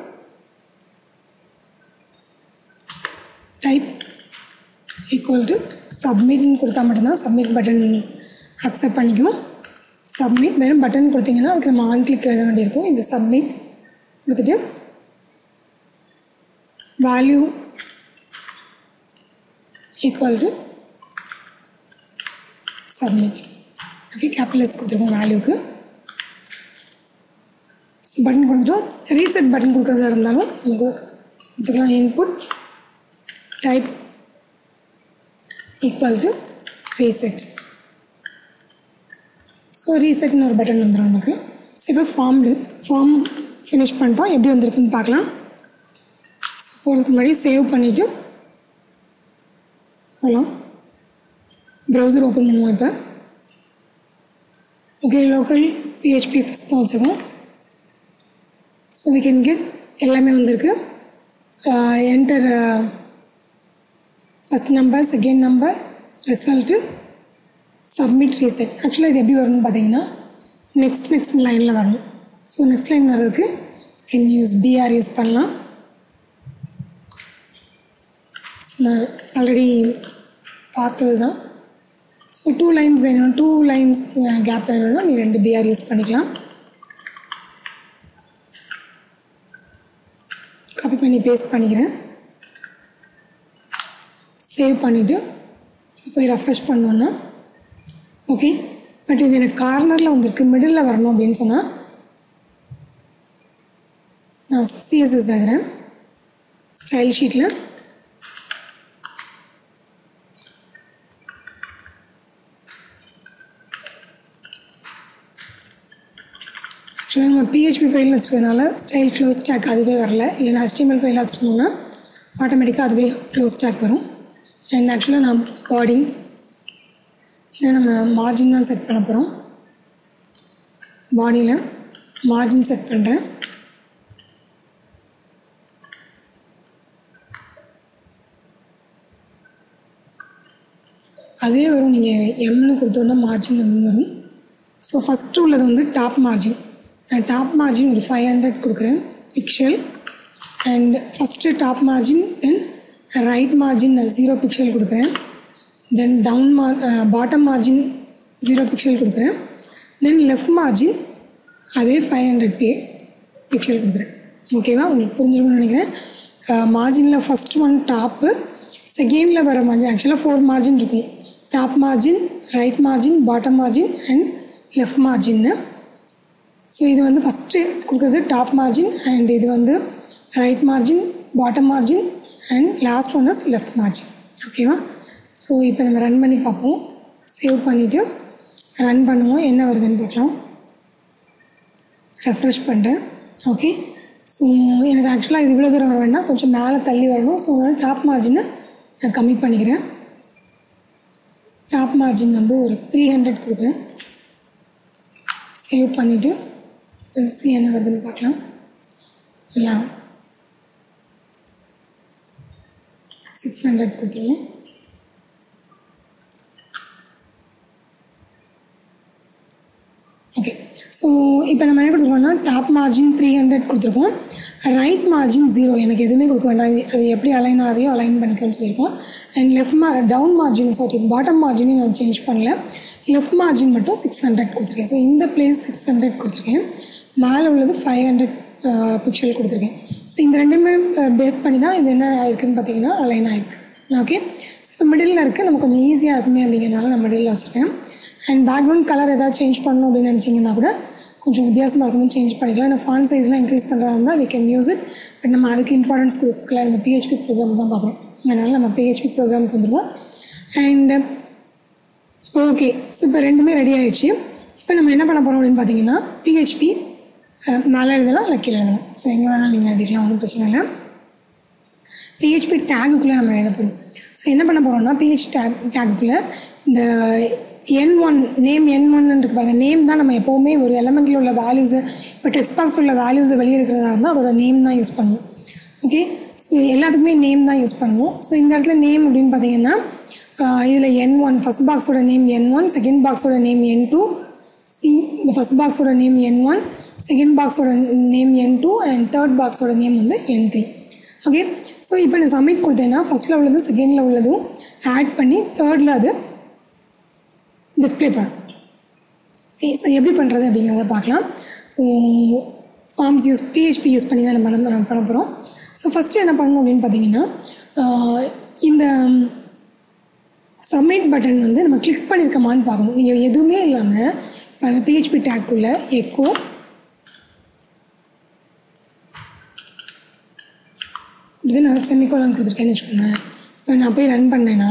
type equal to சப்மிட்னு கொடுத்தா மட்டும்தான் சப்மிட் பட்டன் அக்செப்ட் பண்ணிக்குவோம் சப்மிட் வெறும் பட்டன் கொடுத்தீங்கன்னா அதுக்கு நம்ம ஆன் கிளிக் எழுத வேண்டியிருக்கும் இந்த சப்மிட் கொடுத்துட்டு value equal to submit okay கேபிட்டல்ஸ் கொடுத்துருக்கோம் வேல்யூக்கு ஸோ பட்டன் கொடுத்துட்டோம் ரீசெட் பட்டன் கொடுக்குறதா இருந்தாலும் நமக்கு கொடுத்துக்கலாம் input type equal to reset so ரீசெட்னு ஒரு பட்டன் வந்துடும் நமக்கு ஸோ இப்போ ஃபார்ம் ஃபார்ம் ஃபினிஷ் பண்ணிட்டோம் எப்படி வந்திருக்குன்னு பார்க்கலாம் ஸோ போகிறதுக்கு முன்னாடி சேவ் பண்ணிவிட்டு போகலாம் ப்ரௌசர் ஓப்பன் பண்ணுவோம் இப்போ ஓகே லோக்கல் பிஹெச்பி ஃபஸ்ட் தான் வச்சுருக்கோம் ஸோ வி கேன் கெட் எல்லாமே வந்திருக்கு enter first number second number result submit reset ஆக்சுவலாக இது எப்படி வரணும்னு பார்த்தீங்கன்னா நெக்ஸ்ட் நெக்ஸ்ட் லைனில் வரணும் ஸோ நெக்ஸ்ட் லைன் வர்றதுக்கு கேன் யூஸ் பிஆர் யூஸ் பண்ணலாம் ஸோ நான் ஆல்ரெடி பார்த்தது தான் ஸோ டூ லைன்ஸ் வேணும் டூ லைன்ஸ் கேப் வேணும்னா நீ ரெண்டு பிஆர் யூஸ் பண்ணிக்கலாம் காப்பி பண்ணி பேஸ்ட் பண்ணிக்கிறேன் சேவ் பண்ணிவிட்டு போய் ரெஃப்ரெஷ் பண்ணோன்னா ஓகே பட் இது எனக்கு கார்னரில் வந்திருக்கு மிடில் வரணும் அப்படின்னு சொன்னால் நான் சிஎஸ்எஸ் எழுதுகிறேன் ஸ்டைல் ஷீட்டில் ஆக்சுவலாக நம்ம பிஹெச்பி ஃபைல் வச்சுருக்கனால ஸ்டைல் க்ளோஸ் டேக் அதுவே வரல இல்லைனா HTML ஃபைல் வச்சுருந்தோம்னா ஆட்டோமேட்டிக்காக அதுவே க்ளோஸ் டேக் வரும் அண்ட் ஆக்சுவலாக நான் பாடி ஏன்னா நம்ம மார்ஜின் தான் செட் பண்ண போகிறோம் பாடியில் மார்ஜின் செட் பண்ணுறேன் அதே வரும் நீங்கள் எம்னு கொடுத்தோன்னா மார்ஜின் எம்னு வரும் ஸோ ஃபஸ்ட்டு உள்ளது வந்து டாப் மார்ஜின் நான் டாப் மார்ஜின் ஒரு ஃபைவ் ஹண்ட்ரட் கொடுக்குறேன் pixel and first top margin then right margin நான் ஜீரோ பிக்சல் கொடுக்குறேன் தென் டவுன் மார் பாட்டம் மார்ஜின் ஜீரோ பிக்சல் கொடுக்குறேன் தென் லெஃப்ட் மார்ஜின் அதே ஃபைவ் ஹண்ட்ரட் பே பிக்சல் கொடுக்குறேன் ஓகேவா உங்களுக்கு புரிஞ்சுக்கணும்னு நினைக்கிறேன் மார்ஜினில் ஃபஸ்ட் ஒன் டாப்பு செகண்டில் வர மார்ஜின் ஆக்சுவலாக ஃபோர் மார்ஜின் இருக்கும் top margin right margin bottom margin and left மார்ஜின்னு ஸோ இது வந்து ஃபஸ்ட்டு கொடுக்குறது டாப் மார்ஜின் அண்ட் இது வந்து right margin bottom margin and last one is left margin ஓகேவா ஸோ இப்போ நம்ம ரன் பண்ணி பார்ப்போம் சேவ் பண்ணிவிட்டு ரன் பண்ணுவோம் என்ன வருதுன்னு பார்க்கலாம் ரெஃப்ரெஷ் பண்ணுறேன் ஓகே ஸோ எனக்கு ஆக்சுவலாக இது இவ்வளோ தூரம் வர வேண்டாம் கொஞ்சம் மேலே தள்ளி வரணும் ஸோ அதனால் டாப் மார்ஜினை நான் கம்மி பண்ணிக்கிறேன் டாப் மார்ஜின் வந்து ஒரு த்ரீ ஹண்ட்ரட் கொடுக்குறேன் சேவ் பண்ணிவிட்டு சி என்ன வருதுன்னு பார்க்கலாம் யா சிக்ஸ் ஹண்ட்ரட் கொடுத்துருவோம் ஓகே ஸோ இப்போ நம்ம என்ன கொடுத்துருக்கோம்னா டாப் மார்ஜின் த்ரீ ஹண்ட்ரட் கொடுத்துருக்கோம் ரைட் மார்ஜின் ஜீரோ எனக்கு எதுவுமே கொடுக்க வேண்டாம் அது அது எப்படி அலைன் ஆகுதையோ அலைன் பண்ணிக்கோன்னு சொல்லியிருக்கோம் அண்ட் லெஃப்ட் மா டவுன் மார்ஜின் சாரி பாட்டம் மார்ஜினையும் நான் சேஞ்ச் பண்ணல லெஃப்ட் மார்ஜின் மட்டும் சிக்ஸ் ஹண்ட்ரட் கொடுத்துருக்கேன் ஸோ இந்த பிளேஸ் சிக்ஸ் ஹண்ட்ரட் கொடுத்துருக்கேன் மேலே உள்ளது ஃபைவ் ஹண்ட்ரட் பிக்சல் கொடுத்துருக்கேன் ஸோ இந்த ரெண்டுமே பேஸ் பண்ணி தான் இது என்ன ஆயிருக்குன்னு பார்த்தீங்கன்னா அலைன் ஆயிருக்கு ஓகே ஸோ இப்போ மிடில் இருக்குது நம்ம கொஞ்சம் ஈஸியாக இருக்குமே அப்படிங்கிறனால நான் மிடில் வச்சுருக்கேன் அண்ட் பேக்ரவுண்ட் கலர் ஏதாவது சேஞ்ச் பண்ணணும் அப்படின்னு நினச்சிங்கன்னா கூட கொஞ்சம் வித்தியாசமாக இருக்கணும் சேஞ்ச் பண்ணிக்கலாம் நான் ஃபான் சைஸ்லாம் இன்க்ரீஸ் பண்ணுறதா இருந்தால் we can use it but நம்ம அதுக்கு இம்பார்ட்டன்ஸ் கொடுக்கல நம்ம பிஹெச்பி ப்ரோக்ராம் தான் பார்க்குறோம் அதனால் நம்ம பிஹெச்பி ப்ரோக்ராமுக்கு வந்துடுவோம் அண்ட் ஓகே ஸோ இப்போ ரெண்டுமே ரெடி ஆயிடுச்சு இப்போ நம்ம என்ன பண்ண போகிறோம் அப்படின்னு பார்த்தீங்கன்னா பிஹெச்பி மேலே எழுதலாம் இல்லை கீழே எழுதலாம் ஸோ எங்கே வேணாலும் நீங்கள் எழுதிக்கலாம் ஒன்றும் பிரச்சனை இல்லை பிஹெச்பி டேகுக்குள்ளே நம்ம எழுத போகிறோம் ஸோ என்ன பண்ண போகிறோம்னா பிஹெச்பி டேக் டேகுக்குள்ளே இந்த என் ஒன் நேம் என் ஒன் இருக்கு பாருங்க நேம் தான் நம்ம எப்போவுமே ஒரு எலமெண்ட்டில் உள்ள வேல்யூஸை இப்போ டெக்ஸ்ட் பாக்ஸில் உள்ள வேல்யூஸை வெளியெடுக்கிறதா இருந்தால் அதோட நேம் தான் யூஸ் பண்ணுவோம் ஓகே ஸோ எல்லாத்துக்குமே நேம் தான் யூஸ் பண்ணுவோம் ஸோ இந்த இடத்துல நேம் அப்படின்னு பார்த்தீங்கன்னா இதில் என் ஒன் ஃபஸ்ட் பாக்ஸோட நேம் என் ஒன் செகண்ட் பாக்ஸோட நேம் என் டூ சி இந்த ஃபஸ்ட் பாக்ஸோட நேம் என் ஒன் செகண்ட் பாக்ஸோட name n two and third பாக்ஸோட நேம் வந்து என் த்ரீ ஓகே ஸோ இப்போ நான் சப்மிட் கொடுத்தேன்னா ஃபஸ்ட்டில் உள்ளது செகண்டில் உள்ளதும் ஆட் பண்ணி தேர்டில் அது டிஸ்பிளே பண்ணும் ஓகே ஸோ எப்படி பண்ணுறது அப்படிங்கிறத பார்க்கலாம் so forms use PHP use பண்ணி தான் நம்ம பண்ண நம்ம பண்ண போகிறோம் ஸோ ஃபஸ்ட்டு என்ன பண்ணணும் அப்படின்னு பார்த்தீங்கன்னா இந்த சப்மிட் பட்டன் வந்து நம்ம கிளிக் பண்ணியிருக்கோமான்னு பார்க்கணும் நீங்கள் எதுவுமே இல்லாமல் பாருங்கள் பிஹெச்பி டேக்குள்ளே எக்கோ இது நான் செமிகோலன் கொடுத்துருக்கேன்னு வச்சுக்கோங்களேன் இப்போ நான் போய் ரன் பண்ணேன்னா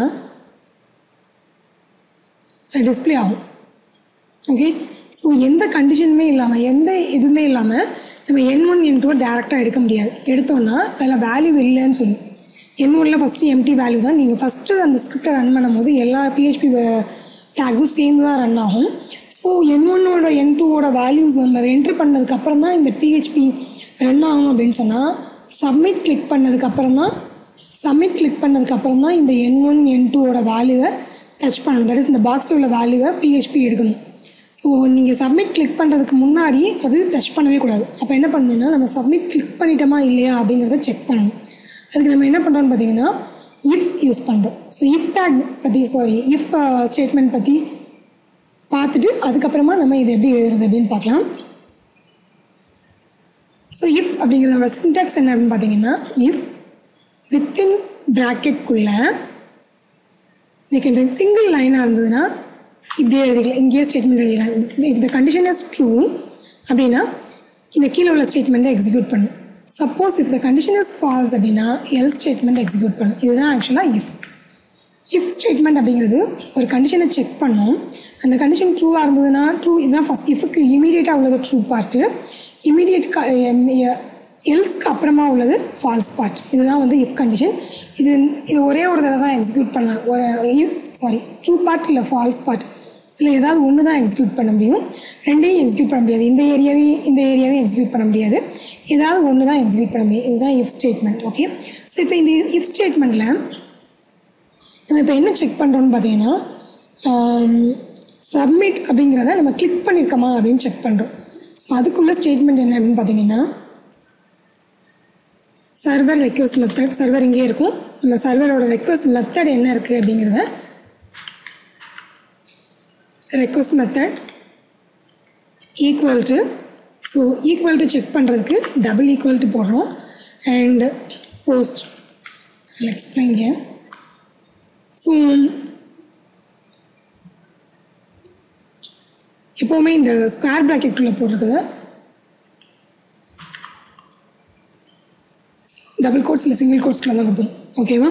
டிஸ்பிளே ஆகும் ஓகே ஸோ எந்த கண்டிஷனுமே இல்லாமல் எந்த இதுவுமே இல்லாமல் நம்ம என் ஒன் என் டூ டேரெக்டாக எடுக்க முடியாது எடுத்தோன்னா அதில் வேல்யூ இல்லைன்னு சொல்லும் என் ஒன்ல ஃபஸ்ட்டு எம்டி வேல்யூ தான் நீங்கள் ஃபஸ்ட்டு அந்த ஸ்கிரிப்டை ரன் பண்ணும்போது எல்லா பிஹெச்பி டேக்கும் சேர்ந்து தான் ரன் ஆகும் ஸோ என் ஒன்னோட என் டூவோட வேல்யூஸ் வந்து என்ட்ரு பண்ணதுக்கப்புறம் தான் இந்த பிஹெச்பி ரன் ஆகும் அப்படின்னு சொன்னால் சப்மிட் கிளிக் பண்ணதுக்கப்புறம் தான் சப்மிட் கிளிக் பண்ணதுக்கப்புறம் தான் இந்த என் ஒன் என் டூவோட வேல்யூவை டச் பண்ணணும் தட் இஸ் இந்த பாக்ஸில் உள்ள வேல்யூவை பிஹெச்பி எடுக்கணும் ஸோ நீங்கள் சப்மிட் கிளிக் பண்ணுறதுக்கு முன்னாடி அது டச் பண்ணவே கூடாது அப்போ என்ன பண்ணணும்னா நம்ம சப்மிட் கிளிக் பண்ணிட்டோமா இல்லையா அப்படிங்கிறத செக் பண்ணணும் அதுக்கு நம்ம என்ன பண்ணுறோம்னு பார்த்தீங்கன்னா இஃப் யூஸ் பண்ணுறோம் ஸோ இஃப் டேக் பற்றி சாரி இஃப் ஸ்டேட்மெண்ட் பற்றி பார்த்துட்டு அதுக்கப்புறமா நம்ம இதை எப்படி எழுதுறது அப்படின்னு பார்க்கலாம் ஸோ இஃப் அப்படிங்கிறதோட சின்டாக்ஸ் என்ன அப்படின்னு பார்த்தீங்கன்னா இஃப் வித்தின் ப்ராக்கெட்குள்ளே வேக்கண்ட் சிங்கிள் லைனாக இருந்ததுன்னா இப்படியே எழுதிக்கலாம் இங்கேயே ஸ்டேட்மெண்ட் எழுதிக்கலாம் if the condition is true அப்படின்னா இந்த கீழே உள்ள ஸ்டேட்மெண்ட்டை எக்ஸிக்யூட் பண்ணும் suppose if the condition is false அப்படின்னா எல் ஸ்டேட்மெண்ட் எக்ஸிக்யூட் பண்ணும் இதுதான் ஆக்சுவலாக இஃப் இஃப் ஸ்டேட்மெண்ட் அப்படிங்கிறது ஒரு கண்டிஷனை செக் பண்ணோம் அந்த கண்டிஷன் ட்ரூவாக இருந்ததுன்னா ட்ரூ இதுதான் ஃபஸ்ட் இஃப்க்கு இமீடியட்டாக உள்ளது ட்ரூ பார்ட்டு இமீடியட் எல்ஸ்க்கு அப்புறமா உள்ளது ஃபால்ஸ் பார்ட் இதுதான் வந்து இஃப் கண்டிஷன் இது இது ஒரே ஒரு தடவை தான் எக்ஸிக்யூட் பண்ணலாம் ஒரு சாரி ட்ரூ பார்ட் இல்லை ஃபால்ஸ் பார்ட் இல்லை ஏதாவது ஒன்று தான் எக்ஸிக்யூட் பண்ண முடியும் ரெண்டையும் எக்ஸிக்யூட் பண்ண முடியாது இந்த ஏரியாவையும் இந்த ஏரியாவையும் எக்ஸிக்யூட் பண்ண முடியாது ஏதாவது ஒன்று தான் எக்ஸிக்யூட் பண்ண முடியும் இதுதான் இஃப் ஸ்டேட்மெண்ட் ஓகே ஸோ இப்போ இந்த இஃப் ஸ்டேட்மெண்ட்டில் நம்ம இப்போ என்ன செக் பண்ணுறோன்னு பார்த்தீங்கன்னா சப்மிட் அப்படிங்கிறத நம்ம கிளிக் பண்ணியிருக்கோமா அப்படின்னு செக் பண்ணுறோம் ஸோ அதுக்குள்ள ஸ்டேட்மெண்ட் என்ன அப்படின்னு பார்த்தீங்கன்னா சர்வர் ரெக்வஸ்ட் மெத்தட் சர்வர் இங்கே இருக்கும் நம்ம சர்வரோட ரெக்வஸ்ட் மெத்தட் என்ன இருக்குது அப்படிங்கிறத request method equal to so equal to check பண்ணுறதுக்கு டபுள் ஈக்குவல் டு போடுறோம் and post explain here so எப்போவுமே இந்த ஸ்கொயர் ப்ராக்கெட்டுக்குள்ளே போட்டிருக்குது டபுள் கோட்ஸ் இல்லை சிங்கிள் கோட்ஸ்க்குள்ள தான் கொடுக்கணும் ஓகேவா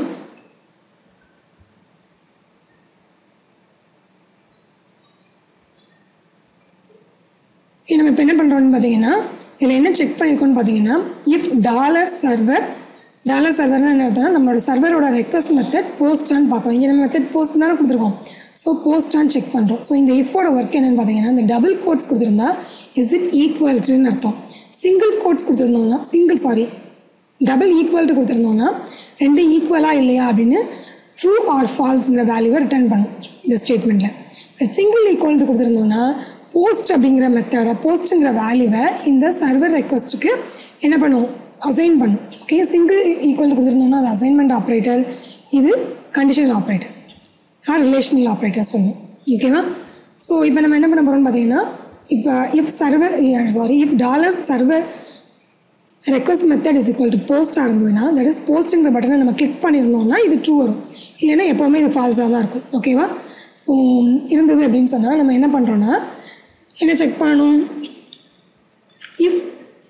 நம்ம இப்போ என்ன பண்ணுறோம்னு பார்த்தீங்கன்னா இதில் என்ன செக் பண்ணியிருக்கோம்னு பார்த்தீங்கன்னா இஃப் டாலர் சர்வர் டாலர் சர்வர்னால் என்ன அர்த்தம்னா நம்மளோட சர்வரோட ரெக்வஸ்ட் மெத்தட் போஸ்டான்னு பார்க்குறோம் இங்கே நம்ம மெத்தட் போஸ்ட் தானே கொடுத்துருக்கோம் ஸோ போஸ்டான்னு செக் பண்ணுறோம் ஸோ இந்த இஃபோட ஒர்க் என்னென்னு பார்த்தீங்கன்னா இந்த டபுள் கோட்ஸ் கொடுத்துருந்தா இஸ் இட் ஈக்குவல் டுன்னு அர்த்தம் சிங்கிள் கோட்ஸ் கொடுத்துருந்தோம்னா single sorry double equal to கொடுத்துருந்தோம்னா ரெண்டு ஈக்குவலாக இல்லையா அப்படின்னு ட்ரூ ஆர் ஃபால்ஸுங்கிற வேல்யூவை ரிட்டர்ன் பண்ணும் இந்த ஸ்டேட்மெண்ட்டில் பட் சிங்கிள் ஈக்குவல் டு கொடுத்துருந்தோம்னா போஸ்ட் அப்படிங்கிற மெத்தடை போஸ்ட்டுங்கிற வேல்யூவை இந்த சர்வர் ரெக்வஸ்ட்டுக்கு என்ன பண்ணும் அசைன் பண்ணும் ஓகே சிங்கிள் ஈக்குவல் கொடுத்துருந்தோம்னா அது அசைன்மெண்ட் ஆப்ரேட்டர் இது conditional operator or relational operator சொல்லும் ஓகேவா ஸோ இப்போ நம்ம என்ன பண்ண போகிறோம்னு பார்த்தீங்கன்னா இப்போ if server sorry if dollar server request method is equal to போஸ்ட்டாக இருந்ததுன்னா தட் இஸ் போஸ்ட்டுங்கிற பட்டனை நம்ம கிளிக் பண்ணியிருந்தோம்னா இது ட்ரூ வரும் இல்லைன்னா எப்போவுமே இது ஃபால்ஸாக தான் இருக்கும் ஓகேவா ஸோ இருந்தது அப்படின்னு சொன்னால் நம்ம என்ன பண்ணுறோன்னா என்ன செக் பண்ணணும் இஃப்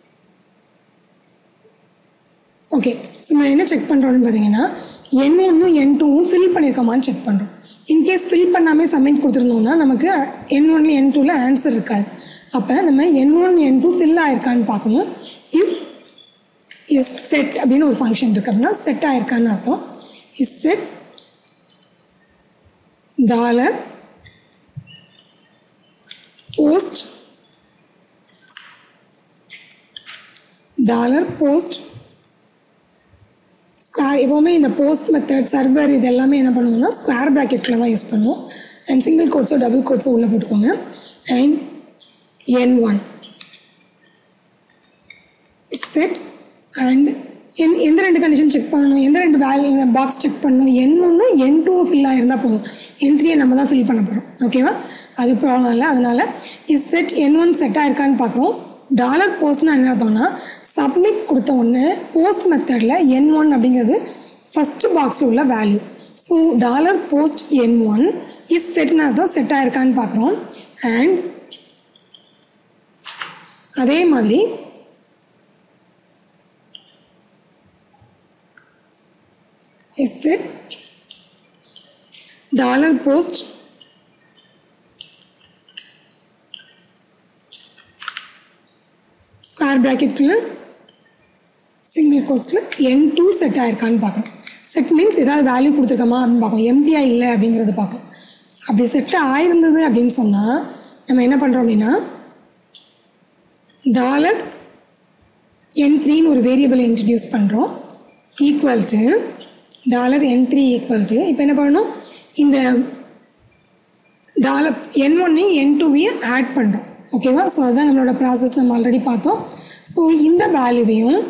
ஓகே ஸோ நம்ம என்ன செக் பண்ணுறோம்னு பார்த்தீங்கன்னா என் ஒன்றும் என் டூவும் ஃபில் பண்ணியிருக்கோமான்னு செக் பண்ணுறோம் இன்கேஸ் ஃபில் பண்ணாமல் சப்மிட் கொடுத்துருந்தோம்னா நமக்கு என் ஒன்ல என் டூவில் ஆன்சர் இருக்காது அப்போ நம்ம என் ஒன் என் டூ ஃபில் ஆயிருக்கான்னு பார்க்கணும் இஃப் இஸ் செட் அப்படின்னு ஒரு ஃபங்க்ஷன் இருக்குது அப்படின்னா செட் ஆயிருக்கான்னு அர்த்தம் is set dollar post dollar post square எப்போவுமே இந்த போஸ்ட் மெத்தட் சர்வர் இது எல்லாமே என்ன பண்ணுவோம்னா ஸ்கொயர் ப்ராக்கெட்டில் தான் யூஸ் பண்ணுவோம் அண்ட் சிங்கிள் கோட்ஸோ டபுள் கோட்ஸோ உள்ளே போட்டுக்கோங்க and n one set and எந் எந்த ரெண்டு கண்டிஷன் செக் பண்ணணும் எந்த ரெண்டு வேல்யூ பாக்ஸ் செக் பண்ணணும் என் ஒன்றும் என் டூவும் ஃபில் ஆகிருந்தால் போதும் என் த்ரீயை நம்ம தான் ஃபில் பண்ண போகிறோம் ஓகேவா அது ப்ராப்ளம் இல்லை அதனால் is set n one set ஆயிருக்கான்னு பார்க்குறோம் டாலர் போஸ்ட்னா என்ன அர்த்தம்னா சப்மிட் கொடுத்த உடனே போஸ்ட் மெத்தடில் என் ஒன் அப்படிங்கிறது ஃபஸ்ட்டு பாக்ஸில் உள்ள value so dollar post N one is செட்னா அர்த்தம் செட் ஆயிருக்கான்னு பார்க்குறோம் அண்ட் அதே மாதிரி is set dollar post square ப்ராக்கெட்டுக்குள்ள சிங்கிள் கோர்ஸில் என் டூ செட் ஆயிருக்கான்னு பார்க்கணும் செட் மீன்ஸ் ஏதாவது வேல்யூ கொடுத்துருக்கோமா அப்படின்னு பார்க்கணும் எம்டியா இல்லை அப்படிங்கிறத பார்க்கணும் அப்படி செட் ஆயிருந்தது அப்படின்னு சொன்னால் நம்ம என்ன பண்ணுறோம் அப்படின்னா டாலர் என் த்ரீன்னு ஒரு வேரியபிள் இன்ட்ரடியூஸ் பண்ணுறோம் equal to dollar n three equal to இப்போ என்ன பண்ணணும் இந்த டாலர் என் ஒன்னையும் என் டூவையும் ஆட் பண்ணுறோம் ஓகேவா ஸோ அதுதான் நம்மளோட ப்ராசஸ் நம்ம ஆல்ரெடி பார்த்தோம் ஸோ இந்த வேல்யூவையும்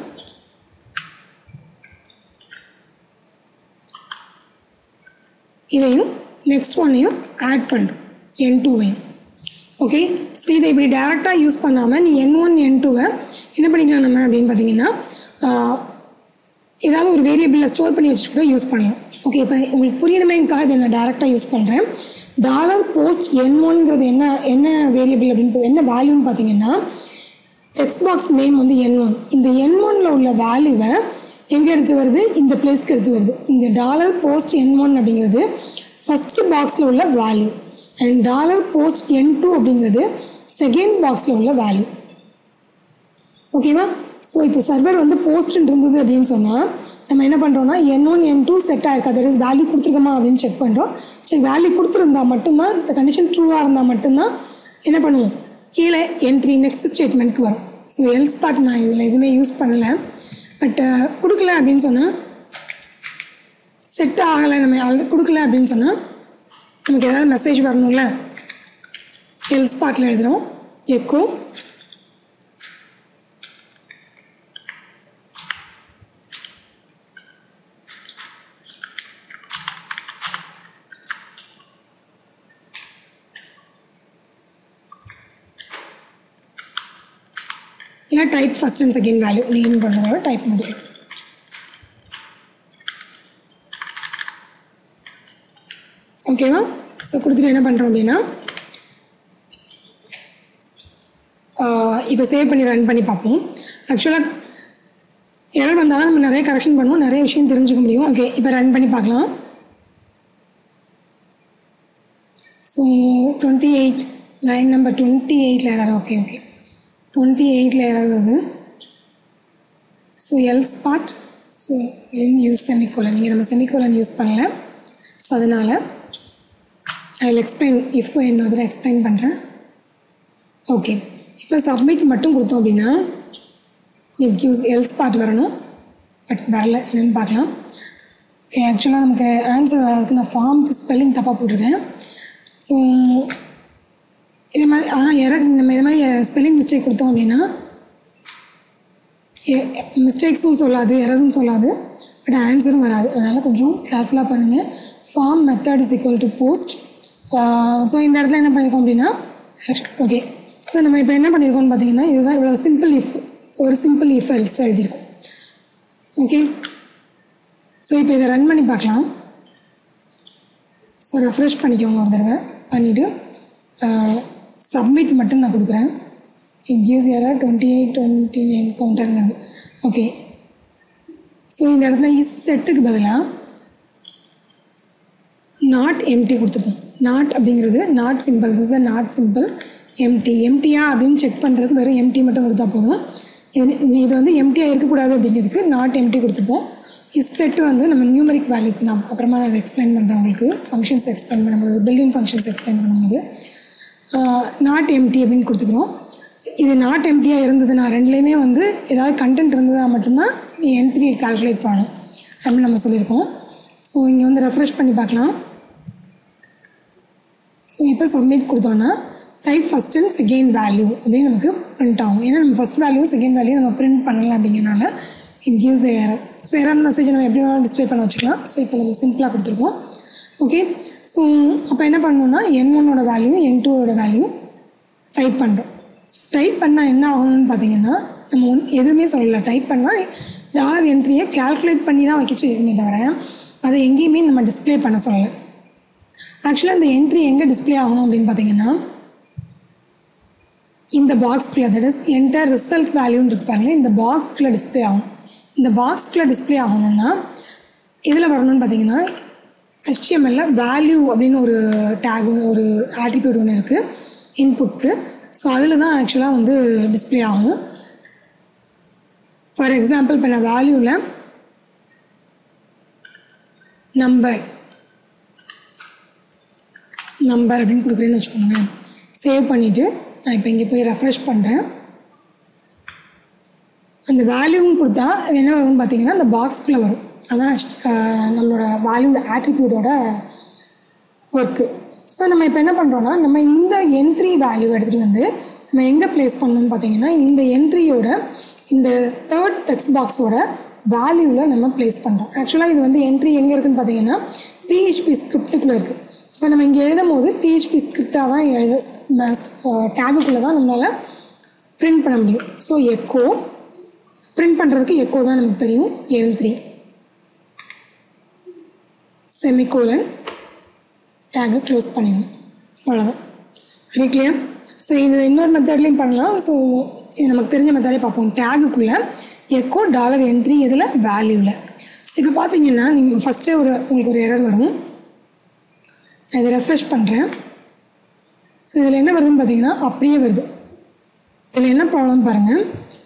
இதையும் நெக்ஸ்ட் ஒன்னையும் ஆட் பண்ணுறோம் என் டூவையும் ஓகே ஸோ இதை இப்படி டேரெக்டாக யூஸ் பண்ணாமல் நீ என் ஒன் என் டூவை என்ன பண்ணிக்கலாம் நம்ம அப்படின்னு பார்த்தீங்கன்னா ஏதாவது ஒரு வேரியபிளில் ஸ்டோர் பண்ணி வச்சுட்டு கூட யூஸ் பண்ணலாம் ஓகே இப்போ உங்களுக்கு புரியணுமேங்காக இதை நான் டேரெக்டாக யூஸ் பண்ணுறேன் டாலர் போஸ்ட் என் ஒன்ங்கிறது என்ன என்ன வேரியபிள் அப்படின்னு என்ன வேல்யூன்னு பார்த்தீங்கன்னா டெக்ஸ்ட் பாக்ஸ் நேம் வந்து என் ஒன் இந்த என் ஒனில் உள்ள வேல்யூவை எங்கே எடுத்து வருது இந்த பிளேஸ்க்கு எடுத்து வருது இந்த டாலர் போஸ்ட் என் ஒன் அப்படிங்கிறது ஃபஸ்ட்டு பாக்ஸில் உள்ள value and dollar post n two அப்படிங்கிறது செகண்ட் பாக்ஸில் உள்ள வேல்யூ ஓகேவா ஸோ இப்போ சர்வர் வந்து போஸ்ட் இருந்தது அப்படின்னு சொன்னால் நம்ம என்ன பண்ணுறோம்னா என் ஒன் என் டூ செட் ஆயிருக்கா தட் இஸ் வேல்யூ கொடுத்துருக்கோமா அப்படின்னு செக் பண்ணுறோம் செக் வேல்யூ கொடுத்துருந்தா மட்டும்தான் இந்த கண்டிஷன் ட்ரூவாக இருந்தால் மட்டும்தான் என்ன பண்ணுவோம் கீழே என் த்ரீ நெக்ஸ்ட் ஸ்டேட்மெண்ட்க்கு வரும் ஸோ எல்ஸ் பார்ட் நான் இதில் எதுவுமே யூஸ் பண்ணலை பட் கொடுக்கல அப்படின்னு சொன்னால் செட் ஆகலை நம்ம ஆல்ரெடி கொடுக்கல அப்படின்னு சொன்னால் நமக்கு ஏதாவது மெசேஜ் வரணும்ல எல்ஸ் பார்ட்டில் எழுதுகிறோம் எக்கோ இல்லை type first and second value name பண்ணுறதோட டைப் முடியும் ஓகேவா ஸோ கொடுத்துட்டு என்ன பண்ணுறோம் அப்படின்னா இப்போ சேவ் பண்ணி ரன் பண்ணி பார்ப்போம் ஆக்சுவலாக எரர் வந்தால் நம்ம நிறைய கரெக்ஷன் பண்ணுவோம் நிறைய விஷயம் தெரிஞ்சுக்க முடியும் ஓகே இப்போ ரன் பண்ணி பார்க்கலாம் so twenty eight line number twenty எயிட்டில் எரர் ஓகே ஓகே டுவெண்ட்டி எயிட்டில் எரர் வருது so else part so use semicolon நீங்கள் நம்ம செமிகோலன் யூஸ் பண்ணல ஸோ அதனால் ஐ வில் எக்ஸ்பிளைன் இஃப் இன்னொரு எக்ஸ்பிளைன் பண்ணுறேன் ஓகே இப்போ சப்மிட் மட்டும் கொடுத்தோம் அப்படின்னா இட் யூஸ் எல்ஸ் பார்ட் வரணும் பட் வரல என்னென்னு பார்க்கலாம் ஓகே ஆக்சுவலாக நமக்கு ஆன்சர் வரதுக்கு நான் ஃபார்முக்கு ஸ்பெல்லிங் தப்பாக போட்டிருக்கேன் ஸோ இது மாதிரி ஆனால் எரர் நம்ம இது மாதிரி ஸ்பெல்லிங் மிஸ்டேக் கொடுத்தோம் அப்படின்னா மிஸ்டேக்ஸும் சொல்லாது எரரும் சொல்லாது பட் ஆன்சரும் வராது அதனால் கொஞ்சம் கேர்ஃபுல்லாக பண்ணுங்கள் form method is equal to post so இந்த இடத்துல என்ன பண்ணியிருக்கோம் அப்படின்னா ஓகே ஸோ நம்ம இப்போ என்ன பண்ணியிருக்கோம்னு பார்த்தீங்கன்னா இதுதான் இவ்வளோ சிம்பிள் இஃப் ஒரு சிம்பிள் இஃப் எல்ஸ் எழுதியிருக்கும் ஓகே ஸோ இப்போ இதை ரன் பண்ணி பார்க்கலாம் ஸோ ரெஃப்ரெஷ் பண்ணிக்கோங்க ஒரு தடவை பண்ணிவிட்டு சப்மிட் மட்டும் நான் கொடுக்குறேன் இட் கிவ்ஸ் யாரா டுவெண்ட்டி எயிட் டுவெண்ட்டி நைன் கவுண்டருங்கிறது ஓகே ஸோ இந்த இடத்துல இஸ் செட்டுக்கு பதிலாக நாட் எம்டி கொடுத்துப்போம் நாட் அப்படிங்கிறது not simple this uh not simple empty எம்டியா அப்படின்னு செக் பண்ணுறதுக்கு வெறும் எம்டி மட்டும் கொடுத்தா போதும் இது இது வந்து எம்டியாக இருக்கக்கூடாது அப்படிங்கிறதுக்கு நாட் எம்டி கொடுத்துப்போம் இஸ் செட்டு வந்து நம்ம நியூமரிக் வேல்யூக்கு நான் அப்புறமா அதை எக்ஸ்பிளைன் பண்ணுறேன் உங்களுக்கு ஃபங்க்ஷன்ஸ் எக்ஸ்பிளைன் பண்ணும்போது பில்டிங் ஃபங்க்ஷன்ஸ் எக்ஸ்பிளைன் பண்ணும்போது நாட் எம்டி அப்படின்னு கொடுத்துக்கிறோம் இது நாட் எம்டியாக இருந்ததுன்னா ரெண்டுலேயுமே வந்து ஏதாவது கண்டென்ட் இருந்ததா மட்டும்தான் நீ என் த்ரீ கால்குலேட் பண்ணணும் அப்படின்னு நம்ம சொல்லியிருக்கோம் ஸோ இங்கே வந்து ரெஃப்ரெஷ் பண்ணி பார்க்கலாம் ஸோ இப்போ சப்மிட் கொடுத்தோன்னா type first and second value அப்படின்னு நமக்கு பிரிண்ட் ஆகும் ஏன்னா நம்ம ஃபஸ்ட் வேல்யூ செகண்ட் வேல்யூ நம்ம பிரிண்ட் பண்ணலாம் அப்படிங்கிறனால இட் கிவ்ஸ் ஏர் ஸோ எரர் மெசேஜ் நம்ம எப்படி வேணாலும் டிஸ்பிளே பண்ண வச்சுக்கலாம் ஸோ இப்போ நம்ம சிம்பிளாக கொடுத்துருக்கோம் ஓகே ஸோ அப்போ என்ன பண்ணணும்னா என் ஒன்னோட வேல்யூ என் டூவோட வேல்யூ டைப் பண்ணுறோம் ஸோ டைப் பண்ணால் என்ன ஆகணும்னு பார்த்தீங்கன்னா நம்ம ஒன் எதுவுமே சொல்லலை டைப் பண்ணால் டாலர் என் த்ரீயை கேல்குலேட் பண்ணி தான் வைக்க சொல்லியிருக்குமே தவிர அதை எங்கேயுமே நம்ம டிஸ்பிளே பண்ண சொல்லலை ஆக்சுவலாக இந்த என்ட்ரி எங்கே டிஸ்பிளே ஆகணும் அப்படின்னு பார்த்தீங்கன்னா இந்த பாக்ஸ்குள்ளே தட் இஸ் என்டர் ரிசல்ட் வேல்யூன்னு இருக்கு பாருங்களேன் இந்த பாக்ஸ்குள்ளே டிஸ்பிளே ஆகும் இந்த பாக்ஸ்குள்ளே டிஸ்பிளே ஆகணும்னா எதில் வரணும்னு பார்த்தீங்கன்னா ஹெச்டிஎம்எல்ல வேல்யூ அப்படின்னு ஒரு டேக் ஒரு ஆட்ரிபியூட் ஒன்று இருக்குது இன்புட்க்கு ஸோ அதில் தான் ஆக்சுவலாக வந்து டிஸ்பிளே ஆகும் ஃபார் எக்ஸாம்பிள் இப்போ நான் வேல்யூவில் நம்பர் நம்பர் அப்படின்னு கொடுக்குறேன்னு வச்சுக்கோங்களேன் சேவ் பண்ணிவிட்டு நான் இப்போ இங்கே போய் ரெஃப்ரெஷ் பண்ணுறேன் அந்த வேல்யூவும் கொடுத்தா அது என்ன வரும்னு பார்த்தீங்கன்னா அந்த பாக்ஸ்குள்ளே வரும் அதான் நம்மளோட வேல்யூ ஆட்ரிபியூட்டோட ஒர்க்கு ஸோ நம்ம இப்போ என்ன பண்ணுறோன்னா நம்ம இந்த என்ட்ரி வேல்யூ எடுத்துகிட்டு வந்து நம்ம எங்கே ப்ளேஸ் பண்ணணும்னு பார்த்தீங்கன்னா இந்த என்ட்ரியோட இந்த தேர்ட் டெக்ஸ்ட் பாக்ஸோட வேல்யூவில் நம்ம ப்ளேஸ் பண்ணுறோம் ஆக்சுவலாக இது வந்து என்ட்ரி எங்கே இருக்குன்னு பார்த்தீங்கன்னா பிஹெச்பி ஸ்கிரிப்டுக்குள்ளே இருக்குது இப்போ நம்ம இங்கே எழுதும் போது பிஹெச்பி ஸ்கிரிப்டாக தான் எழுத டேகுக்குள்ளே தான் நம்மளால் பிரிண்ட் பண்ண முடியும் ஸோ எக்கோ பிரிண்ட் பண்ணுறதுக்கு எக்கோ தான் நமக்கு தெரியும் என் த்ரீ செமிகோலன் டேகை க்ளோஸ் பண்ணிடணும் அவ்வளோதான் சரி கிளியர் ஸோ இது இன்னொரு மெத்தட்லேயும் பண்ணலாம் ஸோ இது நமக்கு தெரிஞ்ச மெத்தடே பார்ப்போம் டேகுக்குள்ளே எக்கோ டாலர் என் த்ரீ இதில் வேல்யூவில் ஸோ இப்போ பார்த்தீங்கன்னா நீங்கள் ஃபஸ்ட்டே ஒரு உங்களுக்கு ஒரு எரர் வரும் நான் இதை ரெஃப்ரெஷ் பண்ணுறேன் ஸோ இதில் என்ன வருதுன்னு பார்த்தீங்கன்னா அப்படியே வருது இதில் என்ன ப்ராப்ளம் பாருங்கள்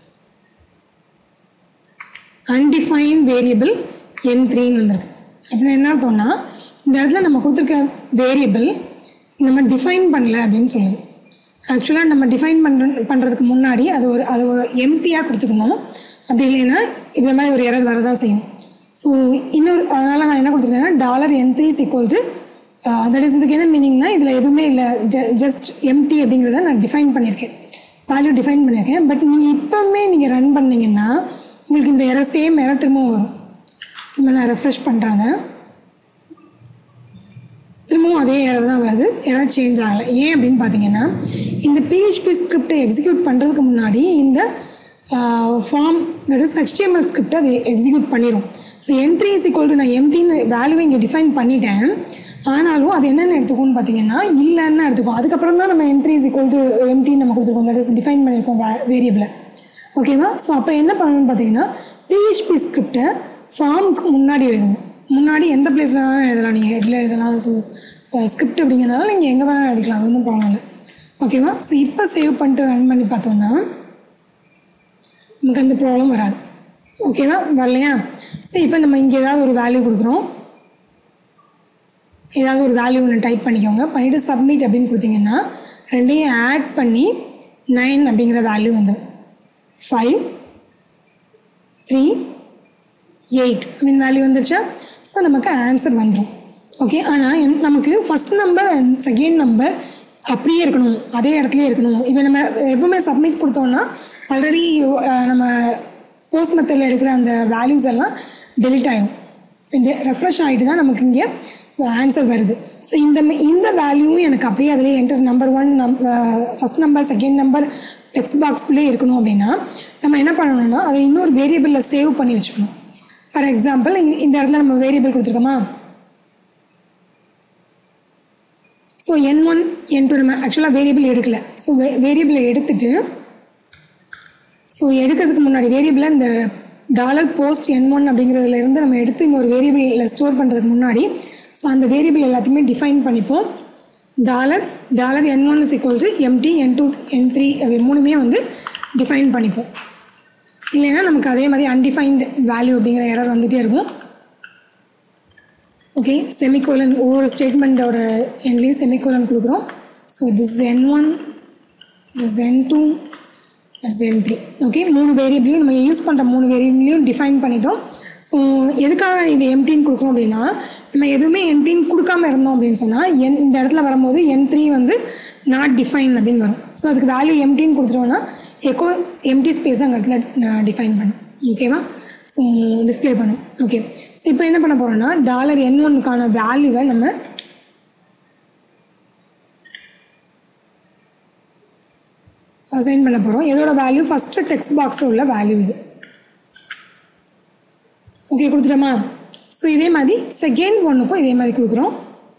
அன்டிஃபைன் வேரியபிள் என் த்ரீன்னு வந்திருக்கு அப்படின்னா என்ன அர்த்தம்னா இந்த இடத்துல நம்ம கொடுத்துருக்க வேரியபிள் நம்ம டிஃபைன் பண்ணல அப்படின்னு சொல்லுது ஆக்சுவலாக நம்ம டிஃபைன் பண்ணுற பண்ணுறதுக்கு முன்னாடி அது ஒரு அது ஒரு எம்டியாக கொடுத்துக்கணும் அப்படி இல்லைன்னா இந்த மாதிரி ஒரு எரர் வரதான் செய்யும் ஸோ இன்னொரு அதனால் நான் என்ன கொடுத்துருக்கேன்னா dollar n three equal to that is இதுக்கு என்ன மீனிங்னா இதில் எதுவுமே இல்லை ஜ ஜஸ்ட் எம்டி அப்படிங்கிறத நான் டிஃபைன் பண்ணியிருக்கேன் வேல்யூ டிஃபைன் பண்ணியிருக்கேன் பட் நீங்கள் இப்போவுமே நீங்கள் ரன் பண்ணீங்கன்னா உங்களுக்கு இந்த எரர் சேம் எரர் திரும்பவும் வரும் திரும்ப நான் ரெஃப்ரெஷ் பண்ணுறாங்க திரும்பவும் அதே எரர் தான் வருது எரர் சேஞ்ச் ஆகலை ஏன் அப்படின்னு பார்த்தீங்கன்னா இந்த பிஹெச்பி ஸ்கிரிப்டை எக்ஸிக்யூட் பண்ணுறதுக்கு முன்னாடி இந்த form that is HTML script அது எக்ஸிக்யூட் பண்ணிடும் so n three is equal to நான் எம்டின்னு வேல்யூவை இங்கே டிஃபைன் பண்ணிட்டேன் ஆனாலும் அது என்னென்னு எடுத்துக்கோன்னு பார்த்தீங்கன்னா இல்லைன்னு தான் எடுத்துக்கும் அதுக்கப்புறம் தான் நம்ம n three is equal to எம்டின்னு நம்ம கொடுத்துருக்கோம் தட் இஸ் டிஃபைன் பண்ணியிருக்கோம் வே வேரியபிளை ஓகேவா ஸோ அப்போ என்ன பண்ணணும்னு பார்த்தீங்கன்னா பிஹெச்பி ஸ்கிரிப்டை ஃபார்முக்கு முன்னாடி எழுதுங்க முன்னாடி எந்த பிளேஸில் வேணாலும் எழுதலாம் நீங்கள் ஹெட்டில் எழுதலாம் ஸோ ஸ்கிரிப்ட் அப்படிங்கிறதுனால நீங்கள் எங்கே வேணாலும் எழுதிக்கலாம் அது ஒன்றும் ப்ராப்ளம் இல்லை ஓகேவா ஸோ இப்போ சேவ் பண்ணிட்டு ரன் பண்ணி பார்த்தோம்னா நமக்கு அந்த ப்ராப்ளம் வராது ஓகேவா வரலையா ஸோ இப்போ நம்ம இங்கே ஏதாவது ஒரு வேல்யூ கொடுக்குறோம் ஏதாவது ஒரு வேல்யூ ஒன்று டைப் பண்ணிக்கோங்க பண்ணிவிட்டு சப்மிட் அப்படின்னு கொடுத்தீங்கன்னா ரெண்டையும் ஆட் பண்ணி நைன் அப்படிங்கிற வேல்யூ வந்துடும் ஃபைவ் த்ரீ எயிட் அப்படின்னு வேல்யூ வந்துருச்சா ஸோ நமக்கு ஆன்சர் வந்துடும் ஓகே ஆனால் என் நமக்கு first number and second number அப்படியே இருக்கணும் அதே இடத்துலயே இருக்கணும் இப்போ நம்ம எப்பவுமே சப்மிட் கொடுத்தோம்னா ஆல்ரெடி நம்ம போஸ்ட் மெத்தடில் எடுக்கிற அந்த வேல்யூஸ் எல்லாம் டெலிட் ஆயிடும் ரெஃப்ரெஷ் ஆகிட்டு தான் நமக்கு இங்கே ஆன்சர் வருது ஸோ இந்த மே- இந்த வேல்யூவும் எனக்கு அப்படியே அதிலே என்டர் நம்பர் ஒன் நம் first number second number text பாக்ஸ்குள்ளே இருக்கணும் அப்படின்னா நம்ம என்ன பண்ணணும்னா அதை இன்னொரு வேரியபிளில் சேவ் பண்ணி வச்சுக்கணும் ஃபார் எக்ஸாம்பிள் இந்த இடத்துல நம்ம வேரியபிள் கொடுத்துருக்கோமா ஸோ என் ஒன் என் டூ நம்ம ஆக்சுவலாக வேரியபிள் எடுக்கல ஸோ வே வேரியபிளை எடுத்துட்டு ஸோ எடுக்கிறதுக்கு முன்னாடி வேரியபிளை இந்த டாலர் போஸ்ட் என் ஒன் அப்படிங்கிறதுல இருந்து நம்ம எடுத்து இன்னொரு வேரியபிளில் ஸ்டோர் பண்ணுறதுக்கு முன்னாடி ஸோ அந்த வேரியபிள் எல்லாத்தையுமே டிஃபைன் பண்ணிப்போம் dollar dollar n one is equal to empty n two N three அப்படி மூணுமே வந்து டிஃபைன் பண்ணிப்போம் இல்லைன்னா நமக்கு அதே மாதிரி அன்டிஃபைன்டு வேல்யூ அப்படிங்கிற எரர் வந்துகிட்டே இருக்கும் ஓகே செமிகோலன் ஒவ்வொரு ஸ்டேட்மெண்ட்டோட எண்ட்லேயும் செமிகோலன் கொடுக்குறோம் so this n one this n two that's n three okay மூணு வேரியபிளையும் நம்ம யூஸ் பண்ணுற மூணு வேரியபிளையும் டிஃபைன் பண்ணிட்டோம் ஸோ எதுக்காக இது எம்டின்னு கொடுக்குறோம் அப்படின்னா நம்ம எதுவுமே எம்டின்னு கொடுக்காம இருந்தோம் அப்படின்னு சொன்னால் என் இந்த இடத்துல வரும்போது என் த்ரீ வந்து நாட் டிஃபைன் அப்படின்னு வரும் ஸோ அதுக்கு வேல்யூ எம்டின்னு கொடுத்துட்டோம்னா எக்கோ எம்டி ஸ்பேஸ் அங்கே இடத்துல டிஃபைன் பண்ணும் ஓகேவா ஸோ டிஸ்ப்ளே பண்ணும் ஓகே ஸோ இப்போ என்ன பண்ண போகிறோம்னா டாலர் என் ஒன்னுக்கான வேல்யூவை நம்ம அசைன் பண்ண போகிறோம் எதோட வேல்யூ ஃபஸ்ட்டு டெக்ஸ்ட் பாக்ஸில் உள்ள வேல்யூ இது ஓகே கொடுத்துட்டோமா ஸோ இதே மாதிரி செகண்ட் ஒன்றுக்கும் இதே மாதிரி கொடுக்குறோம்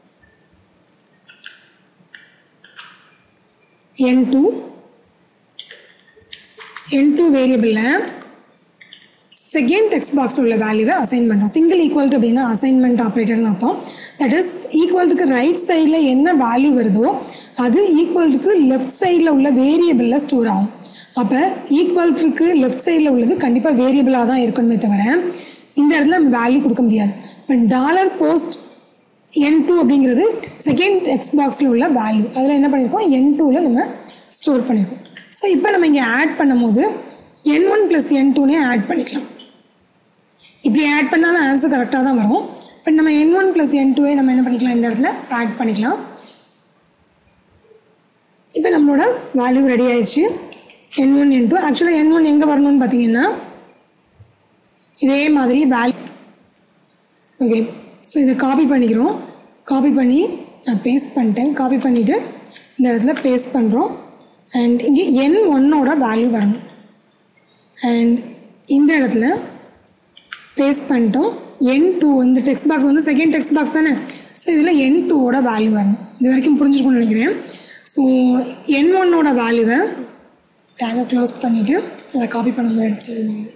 என் டூ என் டூ வேரியபிளில் செகண்ட் டெக்ஸ்ட் பாக்ஸில் உள்ள வேல்யூவை அசைன் பண்ணுறோம் சிங்கிள் ஈக்குவல்ட்டு அப்படின்னா அசைன்மெண்ட் ஆப்ரேட்டர்னு அர்த்தம் தட் இஸ் ஈக்குவல்ட்டுக்கு ரைட் சைடில் என்ன வேல்யூ வருதோ அது ஈக்குவல்ட்டுக்கு லெஃப்ட் சைடில் உள்ள வேரியபிளில் ஸ்டோர் ஆகும் அப்போ ஈக்குவல்ட்டுக்கு லெஃப்ட் சைடில் உள்ளது கண்டிப்பாக வேரியபிளாக தான் இருக்கணுமே தவிர இந்த இடத்துல நம்ம வேல்யூ கொடுக்க முடியாது இப்போ டாலர் போஸ்ட் என் டூ அப்படிங்கிறது செகண்ட் டெக்ஸ்ட் பாக்ஸில் உள்ள வேல்யூ அதில் என்ன பண்ணியிருக்கோம் என் டூவில் நம்ம ஸ்டோர் பண்ணியிருக்கோம் ஸோ இப்போ நம்ம இங்கே ஆட் பண்ணும்போது என் ஒன் ப்ளஸ் என் டூனே ஆட் பண்ணிக்கலாம் இப்படி ஆட் பண்ணாலும் ஆன்சர் கரெக்டாக தான் வரும் பட் நம்ம என் ஒன் ப்ளஸ் என் டூவே நம்ம என்ன பண்ணிக்கலாம் இந்த இடத்துல ஆட் பண்ணிக்கலாம் இப்போ நம்மளோட வேல்யூ ரெடி ஆயிடுச்சு என் ஒன் என் டூ ஆக்சுவலாக என் ஒன் எங்கே வரணும்னு பார்த்தீங்கன்னா இதே மாதிரி வேல்யூ ஓகே ஸோ இதை காப்பி பண்ணிக்கிறோம் காப்பி பண்ணி நான் பேஸ்ட் பண்ணிட்டேன் காப்பி பண்ணிவிட்டு இந்த இடத்துல பேஸ்ட் பண்ணுறோம் அண்ட் இங்கே என் ஒன்னோட வேல்யூ வரணும் அண்ட் இந்த இடத்துல பேஸ்ட் பண்ணிட்டோம் என் டூ வந்து டெக்ஸ்ட் பாக்ஸ் வந்து செகண்ட் டெக்ஸ்ட் பாக்ஸ் தானே ஸோ இதில் என் டூவோட வேல்யூ வரணும் இது வரைக்கும் புரிஞ்சுக்கணும்னு நினைக்கிறேன் ஸோ என் ஒன்னோட வேல்யூவை டேங்கை க்ளோஸ் பண்ணிவிட்டு அதை காப்பி பண்ண எடுத்துகிட்டு இருந்தீங்க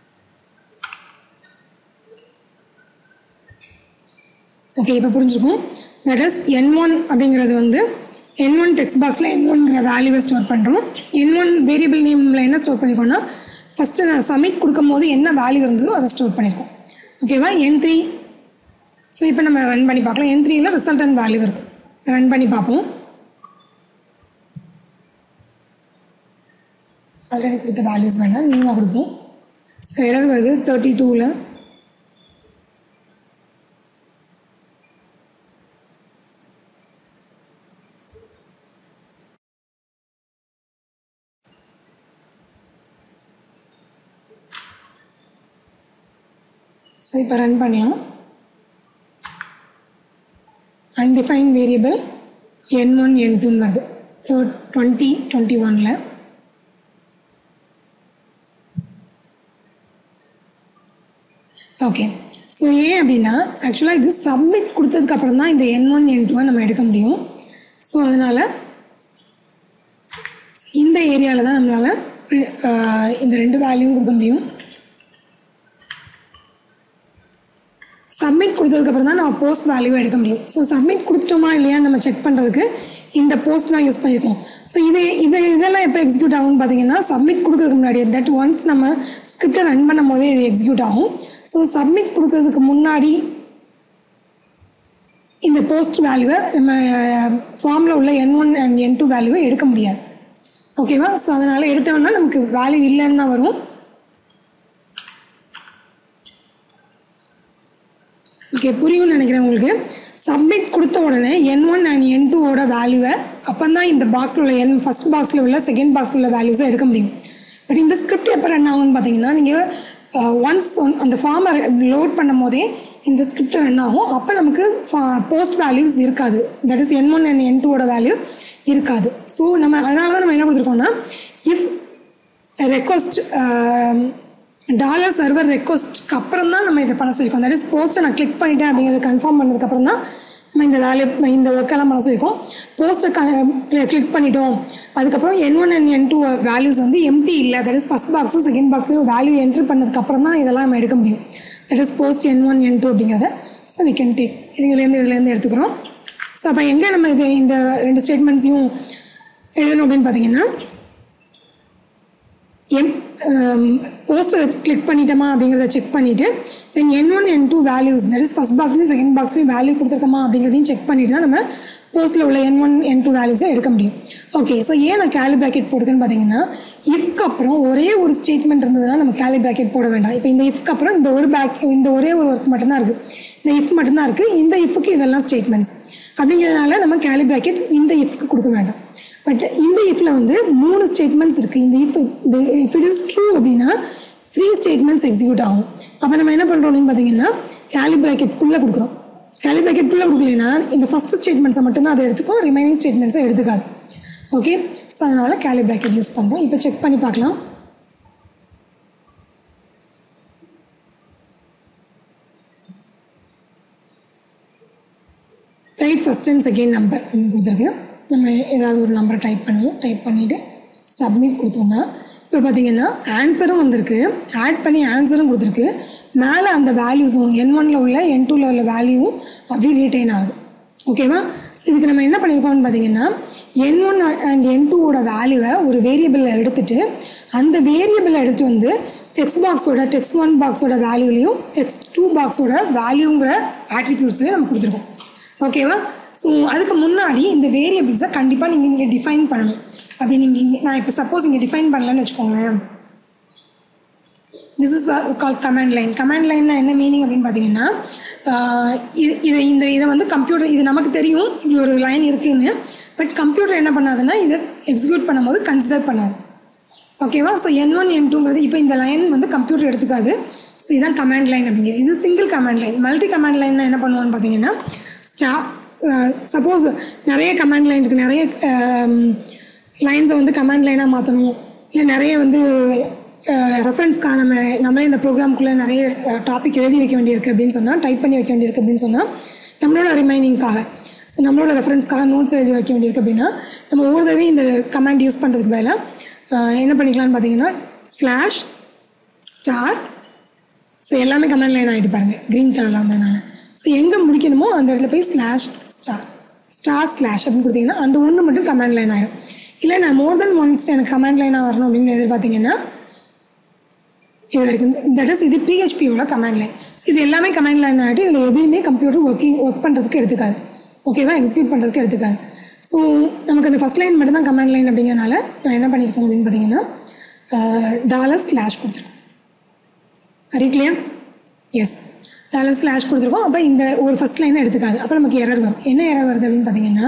ஓகே இப்போ புரிஞ்சுக்கும் தட் இஸ் என் ஒன் அப்படிங்கிறது வந்து என் ஒன் டெக்ஸ்ட் பாக்ஸில் என் ஒன்ங்கிற வேல்யூவை ஸ்டோர் பண்ணுறோம் என் ஒன் வேரியபிள் நேமில் என்ன ஸ்டோர் பண்ணிக்கோன்னா ஃபஸ்ட்டு நான் சப்மிட் கொடுக்கும் போது என்ன வேல்யூ இருந்ததோ அதை ஸ்டோர் பண்ணியிருக்கோம் ஓகேவா என் த்ரீ ஸோ இப்போ நம்ம ரன் பண்ணி பார்க்கலாம் என் த்ரீயில் ரிசல்டன் வேல்யூ இருக்கும் ரன் பண்ணி பார்ப்போம் ஆல்ரெடி கொடுத்த வேல்யூஸ் வேண்டாம் நியூவாக கொடுப்போம் ஸோ எரர் வருது தேர்ட்டி டூவில் ஸோ இப்போ ரன் பண்ணலாம் undefine variable n one n டூன்னு வருது ஸோ டுவெண்ட்டி டுவெண்ட்டி ஒனில் ஓகே ஸோ ஏன் அப்படின்னா ஆக்சுவலாக இது சப்மிட் கொடுத்ததுக்கு அப்புறம் தான் இந்த என் ஒன் என் டூவை நம்ம எடுக்க முடியும் ஸோ அதனால் இந்த ஏரியாவில் தான் நம்மளால் இந்த ரெண்டு வேல்யூவும் கொடுக்க முடியும் சப்மிட் கொடுத்ததுக்கப்புறம் தான் நம்ம போஸ்ட் வேல்யூவை எடுக்க முடியும் ஸோ சப்மிட் கொடுத்துட்டோமா இல்லையான்னு நம்ம செக் பண்ணுறதுக்கு இந்த போஸ்ட் தான் யூஸ் பண்ணியிருக்கோம் ஸோ இது இது இதெல்லாம் எப்போ எக்ஸிக்யூட் ஆகும்னு பார்த்தீங்கன்னா சப்மிட் கொடுக்கறதுக்கு முன்னாடி தட் ஒன்ஸ் நம்ம ஸ்கிரிப்டை ரன் பண்ணும் போதே இது எக்ஸிக்யூட் ஆகும் ஸோ சப்மிட் கொடுக்கறதுக்கு முன்னாடி இந்த போஸ்ட் வேல்யூவை நம்ம ஃபார்மில் உள்ள n one and N two வேல்யூவை எடுக்க முடியாது ஓகேவா ஸோ அதனால் எடுத்தோம்னா நமக்கு வேல்யூ இல்லைன்னு தான் வரும் ஓகே புரியும்னு நினைக்கிறேன் உங்களுக்கு சப்மிட் கொடுத்த உடனே என் ஒன் அண்ட் என் டூவோட வேல்யூவை அப்போ தான் இந்த பாக்ஸில் உள்ள என் ஃபஸ்ட் பாக்ஸில் உள்ள செகண்ட் பாக்ஸில் உள்ள வேல்யூஸை எடுக்க முடியும் பட் இந்த ஸ்கிரிப்ட் எப்போ ரன் ஆகும்னு பார்த்தீங்கன்னா நீங்கள் ஒன்ஸ் அந்த ஃபார்மை லோட் பண்ணும் போதே இந்த ஸ்கிரிப்ட் ரன் ஆகும் அப்போ நமக்கு போஸ்ட் வேல்யூஸ் இருக்காது that is N one and N டூவோட வேல்யூ இருக்காது ஸோ நம்ம அதனால தான் நம்ம என்ன கொடுத்துருக்கோம்னா இஃப் ரெக்வஸ்ட் டாலர் சர்வர் ரெக்வஸ்ட்க்கு அப்புறம் தான் நம்ம இதை பண்ண சொல்லியிருக்கோம் தட் இஸ் போஸ்ட்டை நான் கிளிக் பண்ணிட்டேன் அப்படிங்கிறத கன்ஃபார்ம் பண்ணதுக்கப்புறம் தான் நம்ம இந்த வேல்யூ இந்த ஒர்க்கெல்லாம் பண்ண சொல்லியிருக்கோம் போஸ்ட்டை கிளிக் பண்ணிட்டோம் அதுக்கப்புறம் N one and N two values வந்து எம்டி இல்லை தட் இஸ் ஃபஸ்ட் பாக்ஸும் செகண்ட் பாக்ஸ்லையும் வேல்யூ என்ட்ரி பண்ணதுக்கப்புறம் தான் இதெல்லாம் நம்ம எடுக்க முடியும் that is post N one N two அப்படிங்கிறத ஸோ வி கேன் டேக் இதுலேருந்து இதுலேருந்து எடுத்துக்கிறோம் ஸோ அப்போ எங்கே நம்ம இது இந்த ரெண்டு ஸ்டேட்மெண்ட்ஸையும் எழுதணும் அப்படின்னு பார்த்தீங்கன்னா எம் போஸ்டர் கிளிக் பண்ணிட்டோமா அப்படிங்கிறத செக் பண்ணிவிட்டு then N one N two values that is first பாக்ஸ்லையும் செகண்ட் பாக்ஸ்லையும் வேல்யூ கொடுத்துருக்கோமா அப்படிங்கிறதையும் செக் பண்ணிட்டு தான் நம்ம போஸ்ட்டில் உள்ள என் ஒன் என் டூ வேல்யூஸை எடுக்க முடியும் ஓகே ஸோ ஏன் நான் கேலி ப்ராக்கெட் போட்டுருக்கேன்னு பார்த்தீங்கன்னா இஃப்க்கு அப்புறம் ஒரே ஒரு ஸ்டேட்மெண்ட் இருந்ததுன்னா நம்ம கேலி ப்ராக்கெட் போட வேண்டாம் இப்போ இந்த இஃப்க்கு அப்புறம் இந்த ஒரு பேக் இந்த ஒரே ஒரு ஒர்க் மட்டும்தான் இருக்குது இந்த இஃப் மட்டும்தான் இருக்குது இந்த இஃப்க்கு இதெல்லாம் ஸ்டேட்மெண்ட்ஸ் அப்படிங்கிறதுனால நம்ம கேலி ப்ராக்கெட் இந்த இஃப்க்கு கொடுக்க வேண்டாம் பட் இந்த இஃப்ல வந்து மூணு ஸ்டேட்மெண்ட்ஸ் இருக்குது இந்த இஃப் இந்த இஃப் இட் இஸ் ட்ரூ அப்படின்னா த்ரீ ஸ்டேட்மெண்ட்ஸ் எக்ஸிக்யூட் ஆகும் அப்போ நம்ம என்ன பண்ணுறோம் அப்படின்னு பார்த்தீங்கன்னா கேலி ப்ராக்கெட்குள்ளே கொடுக்குறோம் கேலி ப்ராக்கெட்குள்ளே கொடுக்கலைன்னா இந்த ஃபஸ்ட் ஸ்டேட்மெண்ட்ஸை மட்டும்தான் அதை எடுத்துக்கும் ரிமைனிங் ஸ்டேட்மெண்ட்ஸை எடுத்துக்காது ஓகே ஸோ அதனால் கேலி ப்ராக்கெட் யூஸ் பண்ணுறோம் இப்போ செக் பண்ணி பார்க்கலாம் type first and second number அப்படின்னு கொடுத்துருக்கு நம்ம ஏதாவது ஒரு நம்பரை டைப் பண்ணுவோம் டைப் பண்ணிவிட்டு சப்மிட் கொடுத்தோம்னா இப்போ பார்த்தீங்கன்னா ஆன்சரும் வந்திருக்கு ஆட் பண்ணி ஆன்சரும் கொடுத்துருக்கு மேலே அந்த வேல்யூஸும் என் ஒனில் உள்ள என் டூவில் உள்ள வேல்யூவும் அப்படியே ரீட்டைன் ஆகுது ஓகேவா ஸோ இதுக்கு நம்ம என்ன பண்ணியிருக்கோம்னு பார்த்தீங்கன்னா என் ஒன் அண்ட் என் டூவோட வேல்யூவை ஒரு வேரியபிளில் எடுத்துட்டு அந்த வேரியபிளை எடுத்து வந்து டெக்ஸ்ட் பாக்ஸோட டெக்ஸ்ட் ஒன் பாக்ஸோட வேல்யூலையும் டெக்ஸ்ட் டூ பாக்ஸோட வேல்யூங்கிற ஆட்ரிபியூட்ஸ்லையும் நம்ம கொடுத்துருக்கோம் ஓகேவா ஸோ அதுக்கு முன்னாடி இந்த வேரியபிள்ஸை கண்டிப்பாக நீங்கள் இங்கே டிஃபைன் பண்ணணும் அப்படி நீங்கள் இங்கே நான் இப்போ சப்போஸ் இங்கே டிஃபைன் பண்ணலன்னு வச்சுக்கோங்களேன் this is call command line command லைன்னா என்ன மீனிங் அப்படின்னு பார்த்தீங்கன்னா ஆஹ் இது இதை இந்த இதை வந்து கம்ப்யூட்டர் இது நமக்கு தெரியும் இப்படி ஒரு லைன் இருக்குன்னு பட் கம்ப்யூட்டர் என்ன பண்ணாதுன்னா இதை எக்ஸிக்யூட் பண்ணும்போது கன்சிடர் பண்ணாது ஓகேவா ஸோ என் ஒன் என் டூங்கிறது இப்போ இந்த லைன் வந்து கம்ப்யூட்டர் எடுத்துக்காது ஸோ இதுதான் கமாண்ட் லைன் அப்படிங்கிறது இது single command line multi command லைன்னா என்ன பண்ணுவோன்னு பார்த்தீங்கன்னா ஸ்டா சப்போஸ் நிறைய கமாண்ட் லைன் இருக்குது நிறைய லைன்ஸை வந்து கமாண்ட் லைனாக மாற்றணும் இல்லை நிறைய வந்து ரெஃபரன்ஸ்க்காக நம்ம நம்மளே இந்த ப்ரோக்ராம்குள்ளே நிறைய டாபிக் எழுதி வைக்க வேண்டியிருக்கு அப்படின்னு சொன்னால் டைப் பண்ணி வைக்க வேண்டியிருக்கு அப்படின்னு சொன்னால் நம்மளோட ரிமைனிங்காக ஸோ நம்மளோட ரெஃபரன்ஸ்க்காக நோட்ஸ் எழுதி வைக்க வேண்டியிருக்கு அப்படின்னா நம்ம ஒவ்வொரு தடவையும் இந்த கமாண்ட் யூஸ் பண்ணுறதுக்கு பதிலாக என்ன பண்ணிக்கலாம்னு பார்த்தீங்கன்னா ஸ்லாஷ் ஸ்டார் ஸோ எல்லாமே கமெண்ட் லைன் ஆகிட்டு பாருங்கள் க்ரீன் கலரில் வந்ததுனால ஸோ எங்கே முடிக்கணுமோ அந்த இடத்துல போய் ஸ்லாஷ் ஸ்டார் ஸ்டார் ஸ்லாஷ் அப்படின்னு கொடுத்தீங்கன்னா அந்த ஒன்று மட்டும் கமெண்ட் லைன் ஆகிடும் இல்லை நான் மோர் தென் ஒன்ஸ் எனக்கு கமெண்ட் லைனாக வரணும் அப்படின்னு எதிர்பார்த்தீங்கன்னா இது வரைக்கும் தட் இஸ் இது பிஹெச்பியோட கமெண்ட் லைன் ஸோ இது எல்லாமே கமெண்ட் லைன் ஆகிட்டு இதில் எதையுமே கம்ப்யூட்டர் ஒர்க்கிங் ஒர்க் பண்ணுறதுக்கு எடுத்துக்காது ஓகேவா எக்ஸிக்யூட் பண்ணுறதுக்கு எடுத்துக்காது ஸோ நமக்கு அந்த ஃபஸ்ட் லைன் மட்டும் தான் கமெண்ட் லைன் அப்படிங்கிறனால நான் என்ன பண்ணியிருக்கேன் அப்படின்னு பார்த்தீங்கன்னா டாலர் ஸ்லாஷ் கொடுத்துருக்கேன் அரி கிளியர் எஸ் டாலர் ஸ்லாஷ் கொடுத்துருக்கோம் அப்போ இந்த ஒரு ஃபஸ்ட் லைனை எடுத்துக்காது அப்போ நமக்கு எரர் வரும் என்ன எரர் வருது அப்படின்னு பார்த்தீங்கன்னா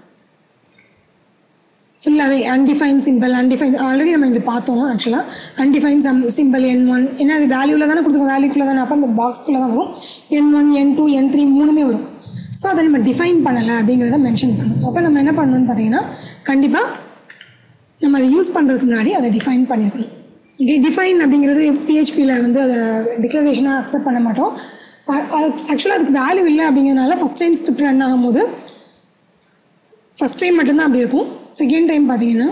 ஃபுல்லாகவே அன்டிஃபைன் சிம்பிள் அன்டிஃபைன் ஆல்ரெடி நம்ம இது பார்த்தோம் ஆக்சுவலாக undefine sum simple N one ஏன்னா அது வேல்யூவில் தானே கொடுத்துருக்கோம் வேல்யூக்குள்ளே தானே அப்போ அந்த பாக்ஸ்க்குள்ளே தான் வரும் என் ஒன் என் டூ என் த்ரீ மூணுமே வரும் ஸோ அதை நம்ம டிஃபைன் பண்ணலை அப்படிங்கிறத மென்ஷன் பண்ணணும் அப்போ நம்ம என்ன பண்ணணும்னு பார்த்தீங்கன்னா கண்டிப்பாக நம்ம அதை யூஸ் பண்ணுறதுக்கு முன்னாடி அதை டிஃபைன் பண்ணியிருக்கணும் டி டிஃபைன் அப்படிங்கிறது பிஹெச்பியில் வந்து அதை டிக்ளரேஷனாக அக்செப்ட் பண்ண மாட்டோம் ஆக்சுவலாக அதுக்கு வேல்யூ இல்லை அப்படிங்கிறனால ஃபஸ்ட் டைம் ஸ்கிரிப்ட் ரன் ஆகும்போது ஃபஸ்ட் டைம் மட்டும்தான் அப்படி இருக்கும் செகண்ட் டைம் பார்த்தீங்கன்னா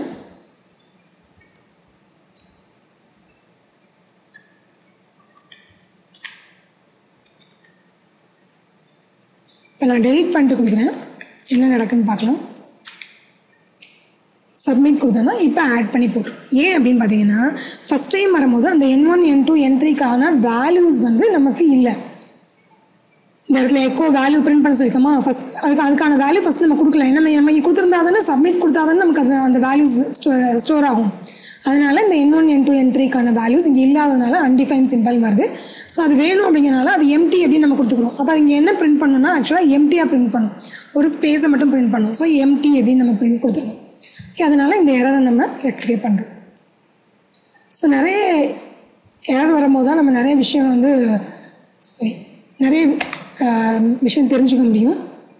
இப்போ நான் டெலீட் பண்ணிட்டு கொடுக்குறேன் என்ன நடக்குன்னு பார்க்கலாம் சப்மிட் கொடுத்தோன்னா இப்போ ஆட் பண்ணி போட்டுரும் ஏன் அப்படின்னு பார்த்தீங்கன்னா ஃபஸ்ட் டைம் வரும்போது அந்த என் ஒன் என் டூ என் த்ரீக்கான வேல்யூஸ் வந்து நமக்கு இல்லை இந்த இடத்துல எக்கோ வேல்யூ பிரிண்ட் பண்ண சொல்லியிருக்கோமா ஃபஸ்ட் அதுக்கு அதுக்கான வேல்யூ ஃபஸ்ட் நம்ம கொடுக்கல நம்ம நம்ம கொடுத்துருந்தா தானே சப்மிட் கொடுத்தா தானே நமக்கு அது அந்த வேல்யூஸ் ஸ்டோ ஸ்டோர் ஆகும் அதனால இந்த என் ஒன் என் டூ என் த்ரீக்கான வேல்யூஸ் இங்கே இல்லாததுனால அன்டிஃபைன் சிம்பிள் வருது ஸோ அது வேணும் அப்படிங்கிறனால அது எம்டி அப்படின்னு நம்ம கொடுத்துக்குறோம் அப்போ இங்கே என்ன பிரிண்ட் பண்ணணும்னா ஆக்சுவலாக எம்டியாக பிரிண்ட் பண்ணும் ஒரு ஸ்பேஸை மட்டும் பிரிண்ட் பண்ணும் ஸோ எம்டி அப்படின்னு நம்ம பிரிண்ட் கொடுத்துருக்கோம் ஓகே அதனால் இந்த எரரை நம்ம ரெக்டிஃபை பண்ணுறோம் ஸோ நிறைய எரர் வரும்போது தான் நம்ம நிறைய விஷயம் வந்து சரி நிறைய விஷயம் தெரிஞ்சுக்க முடியும்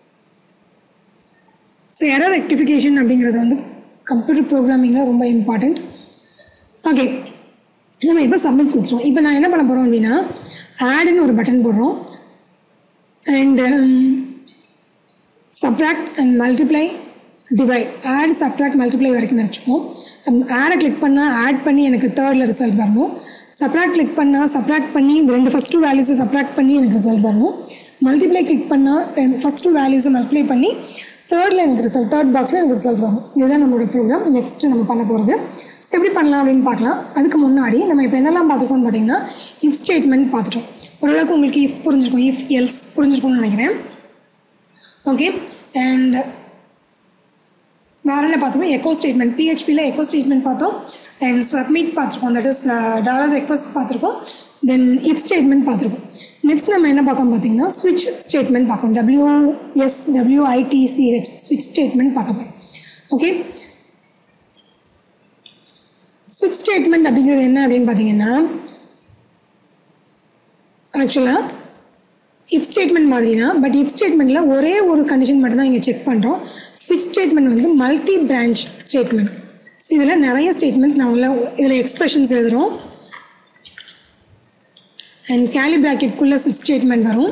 ஸோ எரர் ரெக்டிஃபிகேஷன் அப்படிங்கிறது வந்து கம்ப்யூட்டர் ப்ரோக்ராமிங்கில் ரொம்ப இம்பார்ட்டண்ட் ஓகே நம்ம இப்போ சப்மிட் கொடுத்துருவோம் இப்போ நான் என்ன பண்ண போகிறோம் அப்படின்னா ஆடுன்னு ஒரு பட்டன் போடுறோம் and subtract and multiply divide add subtract multiply வரைக்கும் வச்சுப்போம் ஆடை கிளிக் பண்ணால் ஆட் பண்ணி எனக்கு தேர்டில் ரிசல்ட் வரணும் சப்ராக்ட் கிளிக் பண்ணால் சப்ராக்ட் பண்ணி இந்த ரெண்டு ஃபஸ்ட் டூ வேல்யூஸை சப்ராக்ட் பண்ணி எனக்கு ரிசல்ட் வரணும் மல்டிப்ளை கிளிக் பண்ணால் ஃபஸ்ட் டூ வேல்யூஸை மல்டிப்ளை பண்ணி தேர்டில் எனக்கு ரிசல்ட் தேர்ட் பாக்ஸில் எனக்கு ரிசல்ட் வரும் இதுதான் நம்மளோட ப்ரோக்ராம் நெக்ஸ்ட்டு நம்ம பண்ண போகிறது ஸோ எப்படி பண்ணலாம் அப்படின்னு பார்க்கலாம் அதுக்கு முன்னாடி நம்ம இப்போ என்னெல்லாம் பார்த்துருக்கோம்னு பார்த்தீங்கன்னா இஃப் ஸ்டேட்மெண்ட் பார்த்துட்டோம் ஓரளவுக்கு உங்களுக்கு இஃப் புரிஞ்சிருக்கும் இஃப் எல்ஸ் புரிஞ்சிருக்கும்னு நினைக்கிறேன் ஓகே அண்ட் வேறு என்ன பார்த்தோம் எக்கோ ஸ்டேட்மெண்ட் பிஹெச்பியில் எக்கோ ஸ்டேட்மெண்ட் பார்த்தோம் அண்ட் சப்மிட் பார்த்துருக்கோம் தட் இஸ் டாலர் ரெக்வஸ்ட் பார்த்துருக்கோம் தென் இப் ஸ்டேட்மெண்ட் பார்த்துருக்கோம் நெக்ஸ்ட் நம்ம என்ன பார்க்கணும் பார்த்தீங்கன்னா ஸ்விட்ச் ஸ்டேட்மெண்ட் பார்க்கணும் டபிள்யூஎஸ் டபிள்யூஐடிசிஹெச் ஸ்விட்ச் ஸ்டேட்மெண்ட் பார்க்க போகிறோம் ஓகே ஸ்விட்ச் ஸ்டேட்மெண்ட் அப்படிங்கிறது என்ன அப்படின்னு பார்த்தீங்கன்னா ஆக்சுவலாக இஃப் ஸ்டேட்மெண்ட் மாதிரி தான் பட் இஃப் ஸ்டேட்மெண்ட்டில் ஒரே ஒரு கண்டிஷன் மட்டும் தான் இங்கே செக் பண்ணுறோம் ஸ்விட்ச் ஸ்டேட்மெண்ட் வந்து மல்டி பிரான்ச் ஸ்டேட்மெண்ட் ஸோ இதில் நிறைய ஸ்டேட்மெண்ட்ஸ் நான் உள்ள இதில் எக்ஸ்பிரஷன்ஸ் எழுதுகிறோம் அண்ட் கேலி ப்ராக்கெட்குள்ளே ஸ்விட்ச் ஸ்டேட்மெண்ட் வரும்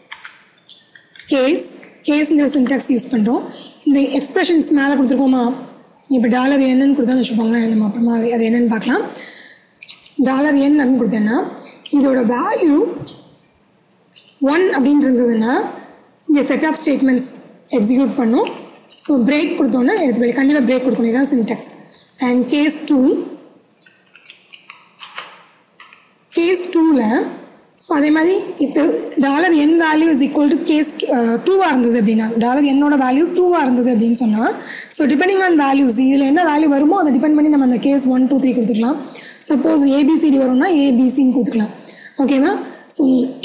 கேஸ் கேஸுங்கிற சின்டாக்ஸ் யூஸ் பண்ணுறோம் இந்த எக்ஸ்பிரஷன்ஸ் மேலே கொடுத்துருக்கோமா இப்போ டாலர் என்னன்னு கொடுத்தான்னு வச்சுக்கோங்களேன் நம்ம அப்புறமா அது என்னன்னு பார்க்கலாம் டாலர் என் அப்படின்னு கொடுத்தேன்னா இதோட வேல்யூ ஒன் அப்படின்னு இருந்ததுன்னா இங்கே செட் ஆஃப் ஸ்டேட்மெண்ட்ஸ் எக்ஸிக்யூட் பண்ணும் ஸோ பிரேக் கொடுத்தோன்னா எடுத்து வெளியே கண்டிப்பாக பிரேக் கொடுக்கணும் இதான் syntax and case two case டூவில் ஸோ அதே மாதிரி if dollar N value is equal to case டூவாக இருந்தது அப்படின்னா டாலர் என்னோட வேல்யூ டூவாக இருந்தது அப்படின்னு சொன்னால் ஸோ டிபெண்டிங் ஆன் வேல்யூஸ் இதில் என்ன வேல்யூ வருமோ அதை டிபெண்ட் பண்ணி நம்ம அந்த கேஸ் ஒன் டூ த்ரீ கொடுத்துக்கலாம் சப்போஸ் ஏபிசிடி வரும்னா ஏபிசின்னு கொடுத்துக்கலாம் ஓகேவா ஸோ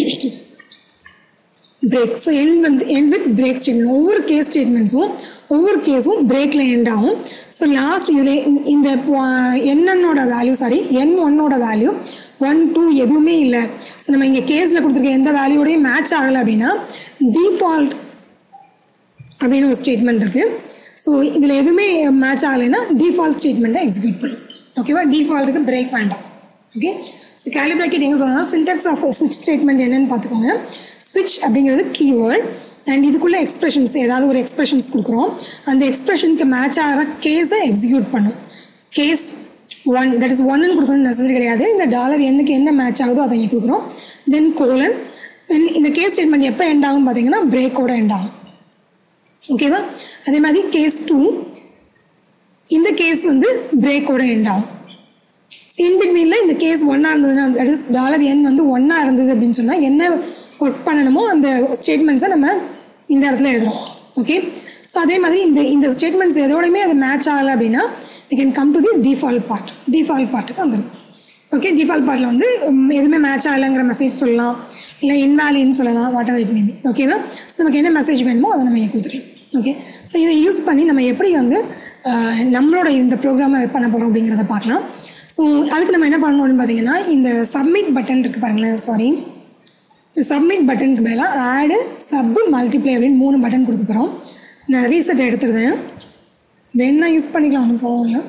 பிரேக் ஸோ என் வந்து என் வித் பிரேக் ஸ்டேட்மெண்ட் ஒவ்வொரு கேஸ் ஸ்டேட்மெண்ட்ஸும் ஒவ்வொரு கேஸும் பிரேக்கில் எண்ட் ஆகும் ஸோ லாஸ்ட் இதில் இந்த என்னன்னோட வேல்யூ சாரி என் ஒன்னோட வேல்யூ ஒன் டூ எதுவுமே இல்லை ஸோ நம்ம இங்கே கேஸில் கொடுத்துருக்க எந்த வேல்யூடையும் மேட்ச் ஆகலை அப்படின்னா டிஃபால்ட் அப்படின்னு ஒரு ஸ்டேட்மெண்ட் இருக்குது ஸோ இதில் எதுவுமே மேட்ச் ஆகலைன்னா டிஃபால்ட் ஸ்டேட்மெண்ட்டை எக்ஸிக்யூட் பண்ணும் ஓகேவா டிஃபால்ட்டுக்கு பிரேக் வேண்டாம் ஓகே ஸோ கேலிப்ராக்கெட் எங்கே போனால் சின்டெக்ஸ் ஆஃப் ஸ்விட்ச் ஸ்டேட்மெண்ட் என்னன்னு பார்த்துக்கோங்க ஸ்விட்ச் அப்படிங்கிறது கீவேர்ட் அண்ட் இதுக்குள்ளே எக்ஸ்பிரஷன்ஸ் ஏதாவது ஒரு எக்ஸ்பிரஷன்ஸ் கொடுக்குறோம் அந்த எக்ஸ்பிரஷனுக்கு மேட்ச் ஆகிற கேஸை எக்ஸிக்யூட் பண்ணும் கேஸ் ஒன் தட் இஸ் ஒன்னு கொடுக்கணும்னு நெசசரி கிடையாது இந்த டாலர் எண்ணுக்கு என்ன மேட்ச் ஆகுதோ அதை இங்கே கொடுக்குறோம் தென் கோலன் தென் இந்த கேஸ் ஸ்டேட்மெண்ட் எப்போ எண்ட் ஆகும் பார்த்தீங்கன்னா பிரேக்கோட எண்ட் ஆகும் ஓகேவா அதே மாதிரி கேஸ் டூ இந்த கேஸ் வந்து பிரேக்கோட எண்ட் ஆகும் ஸோ இன் பிட்வீனில் இந்த கேஸ் ஒன்னாக இருந்ததுன்னா தட் இஸ் டாலர் என் வந்து ஒன்னாக இருந்தது அப்படின்னு சொன்னால் என்ன ஒர்க் பண்ணணுமோ அந்த ஸ்டேட்மெண்ட்ஸை நம்ம இந்த இடத்துல எழுதுறோம் ஓகே ஸோ அதே மாதிரி இந்த இந்த ஸ்டேட்மெண்ட்ஸ் எதோடையுமே அது மேட்ச் ஆகலை அப்படின்னா we can come to the default part default பார்ட்டுக்கு வந்துடும் ஓகே டிஃபால்ட் பார்ட்டில் வந்து உம், எதுவுமே மேட்ச் ஆகலைங்கிற மெசேஜ் சொல்லலாம் இல்லை இன்வேலின்னு சொல்லலாம் வாட் எவர் இட் மேபி ஓகேவா ஸோ நமக்கு என்ன மெசேஜ் வேணுமோ அதை நம்ம இங்கே கொடுத்துக்கலாம் ஓகே ஸோ இதை யூஸ் பண்ணி நம்ம எப்படி வந்து அஹ், நம்மளோட இந்த ப்ரோக்ராமை பண்ண போகிறோம் அப்படிங்கிறத பார்க்கலாம் ஸோ அதுக்கு நம்ம என்ன பண்ணணும்னு பார்த்தீங்கன்னா இந்த சப்மிட் பட்டன் இருக்குது பாருங்களேன் சாரி இந்த சப்மிட் பட்டனுக்கு மேலே ஆடு சப்பு மல்டிப்ளை அப்படின்னு மூணு பட்டன் கொடுக்க போகிறோம் நான் ரீசெட் எடுத்துருந்தேன் வேணா யூஸ் பண்ணிக்கலாம் ஒன்றும் ப்ராப்ளம் இல்லை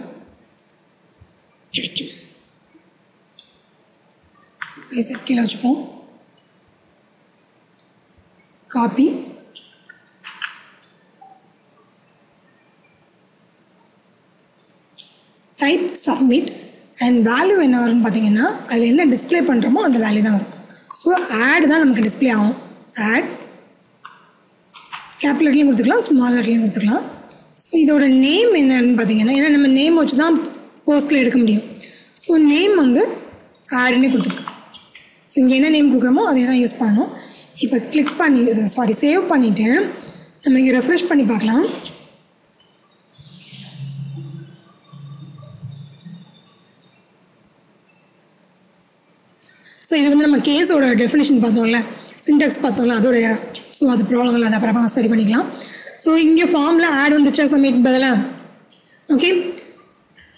ரீசெட் கீழே வச்சுப்போம் copy type submit and value என்ன வரும்னு பார்த்தீங்கன்னா அதில் என்ன டிஸ்ப்ளே பண்ணுறோமோ அந்த வேல்யூ தான் வரும் ஸோ ஆட் தான் நமக்கு டிஸ்ப்ளே ஆகும் ஆட் கேபிட்டல் லெட்லையும் கொடுத்துக்கலாம் ஸ்மால் லெட்லையும் கொடுத்துக்கலாம் ஸோ இதோட நேம் என்னன்னு பார்த்தீங்கன்னா ஏன்னா நம்ம நேம் வச்சு தான் போஸ்ட்டில் எடுக்க முடியும் ஸோ நேம் வந்து ஆடுன்னு கொடுத்துருக்கோம் ஸோ இங்கே என்ன நேம் கொடுக்குறோமோ அதே தான் யூஸ் பண்ணணும் இப்போ கிளிக் பண்ணி சாரி சேவ் பண்ணிவிட்டு நம்ம இங்கே ரெஃப்ரெஷ் பண்ணி பார்க்கலாம் ஸோ இது வந்து நம்ம கேஸோட டெஃபினேஷன் பார்த்தோம்ல சின்டெக்ஸ் பார்த்தோம்ல அதோட ஸோ அது ப்ராப்ளம் இல்லை அதை அப்புறமா சரி பண்ணிக்கலாம் ஸோ இங்கே ஃபார்மில் ஆட் வந்துச்சா சப்மிட் பதிலாக ஓகே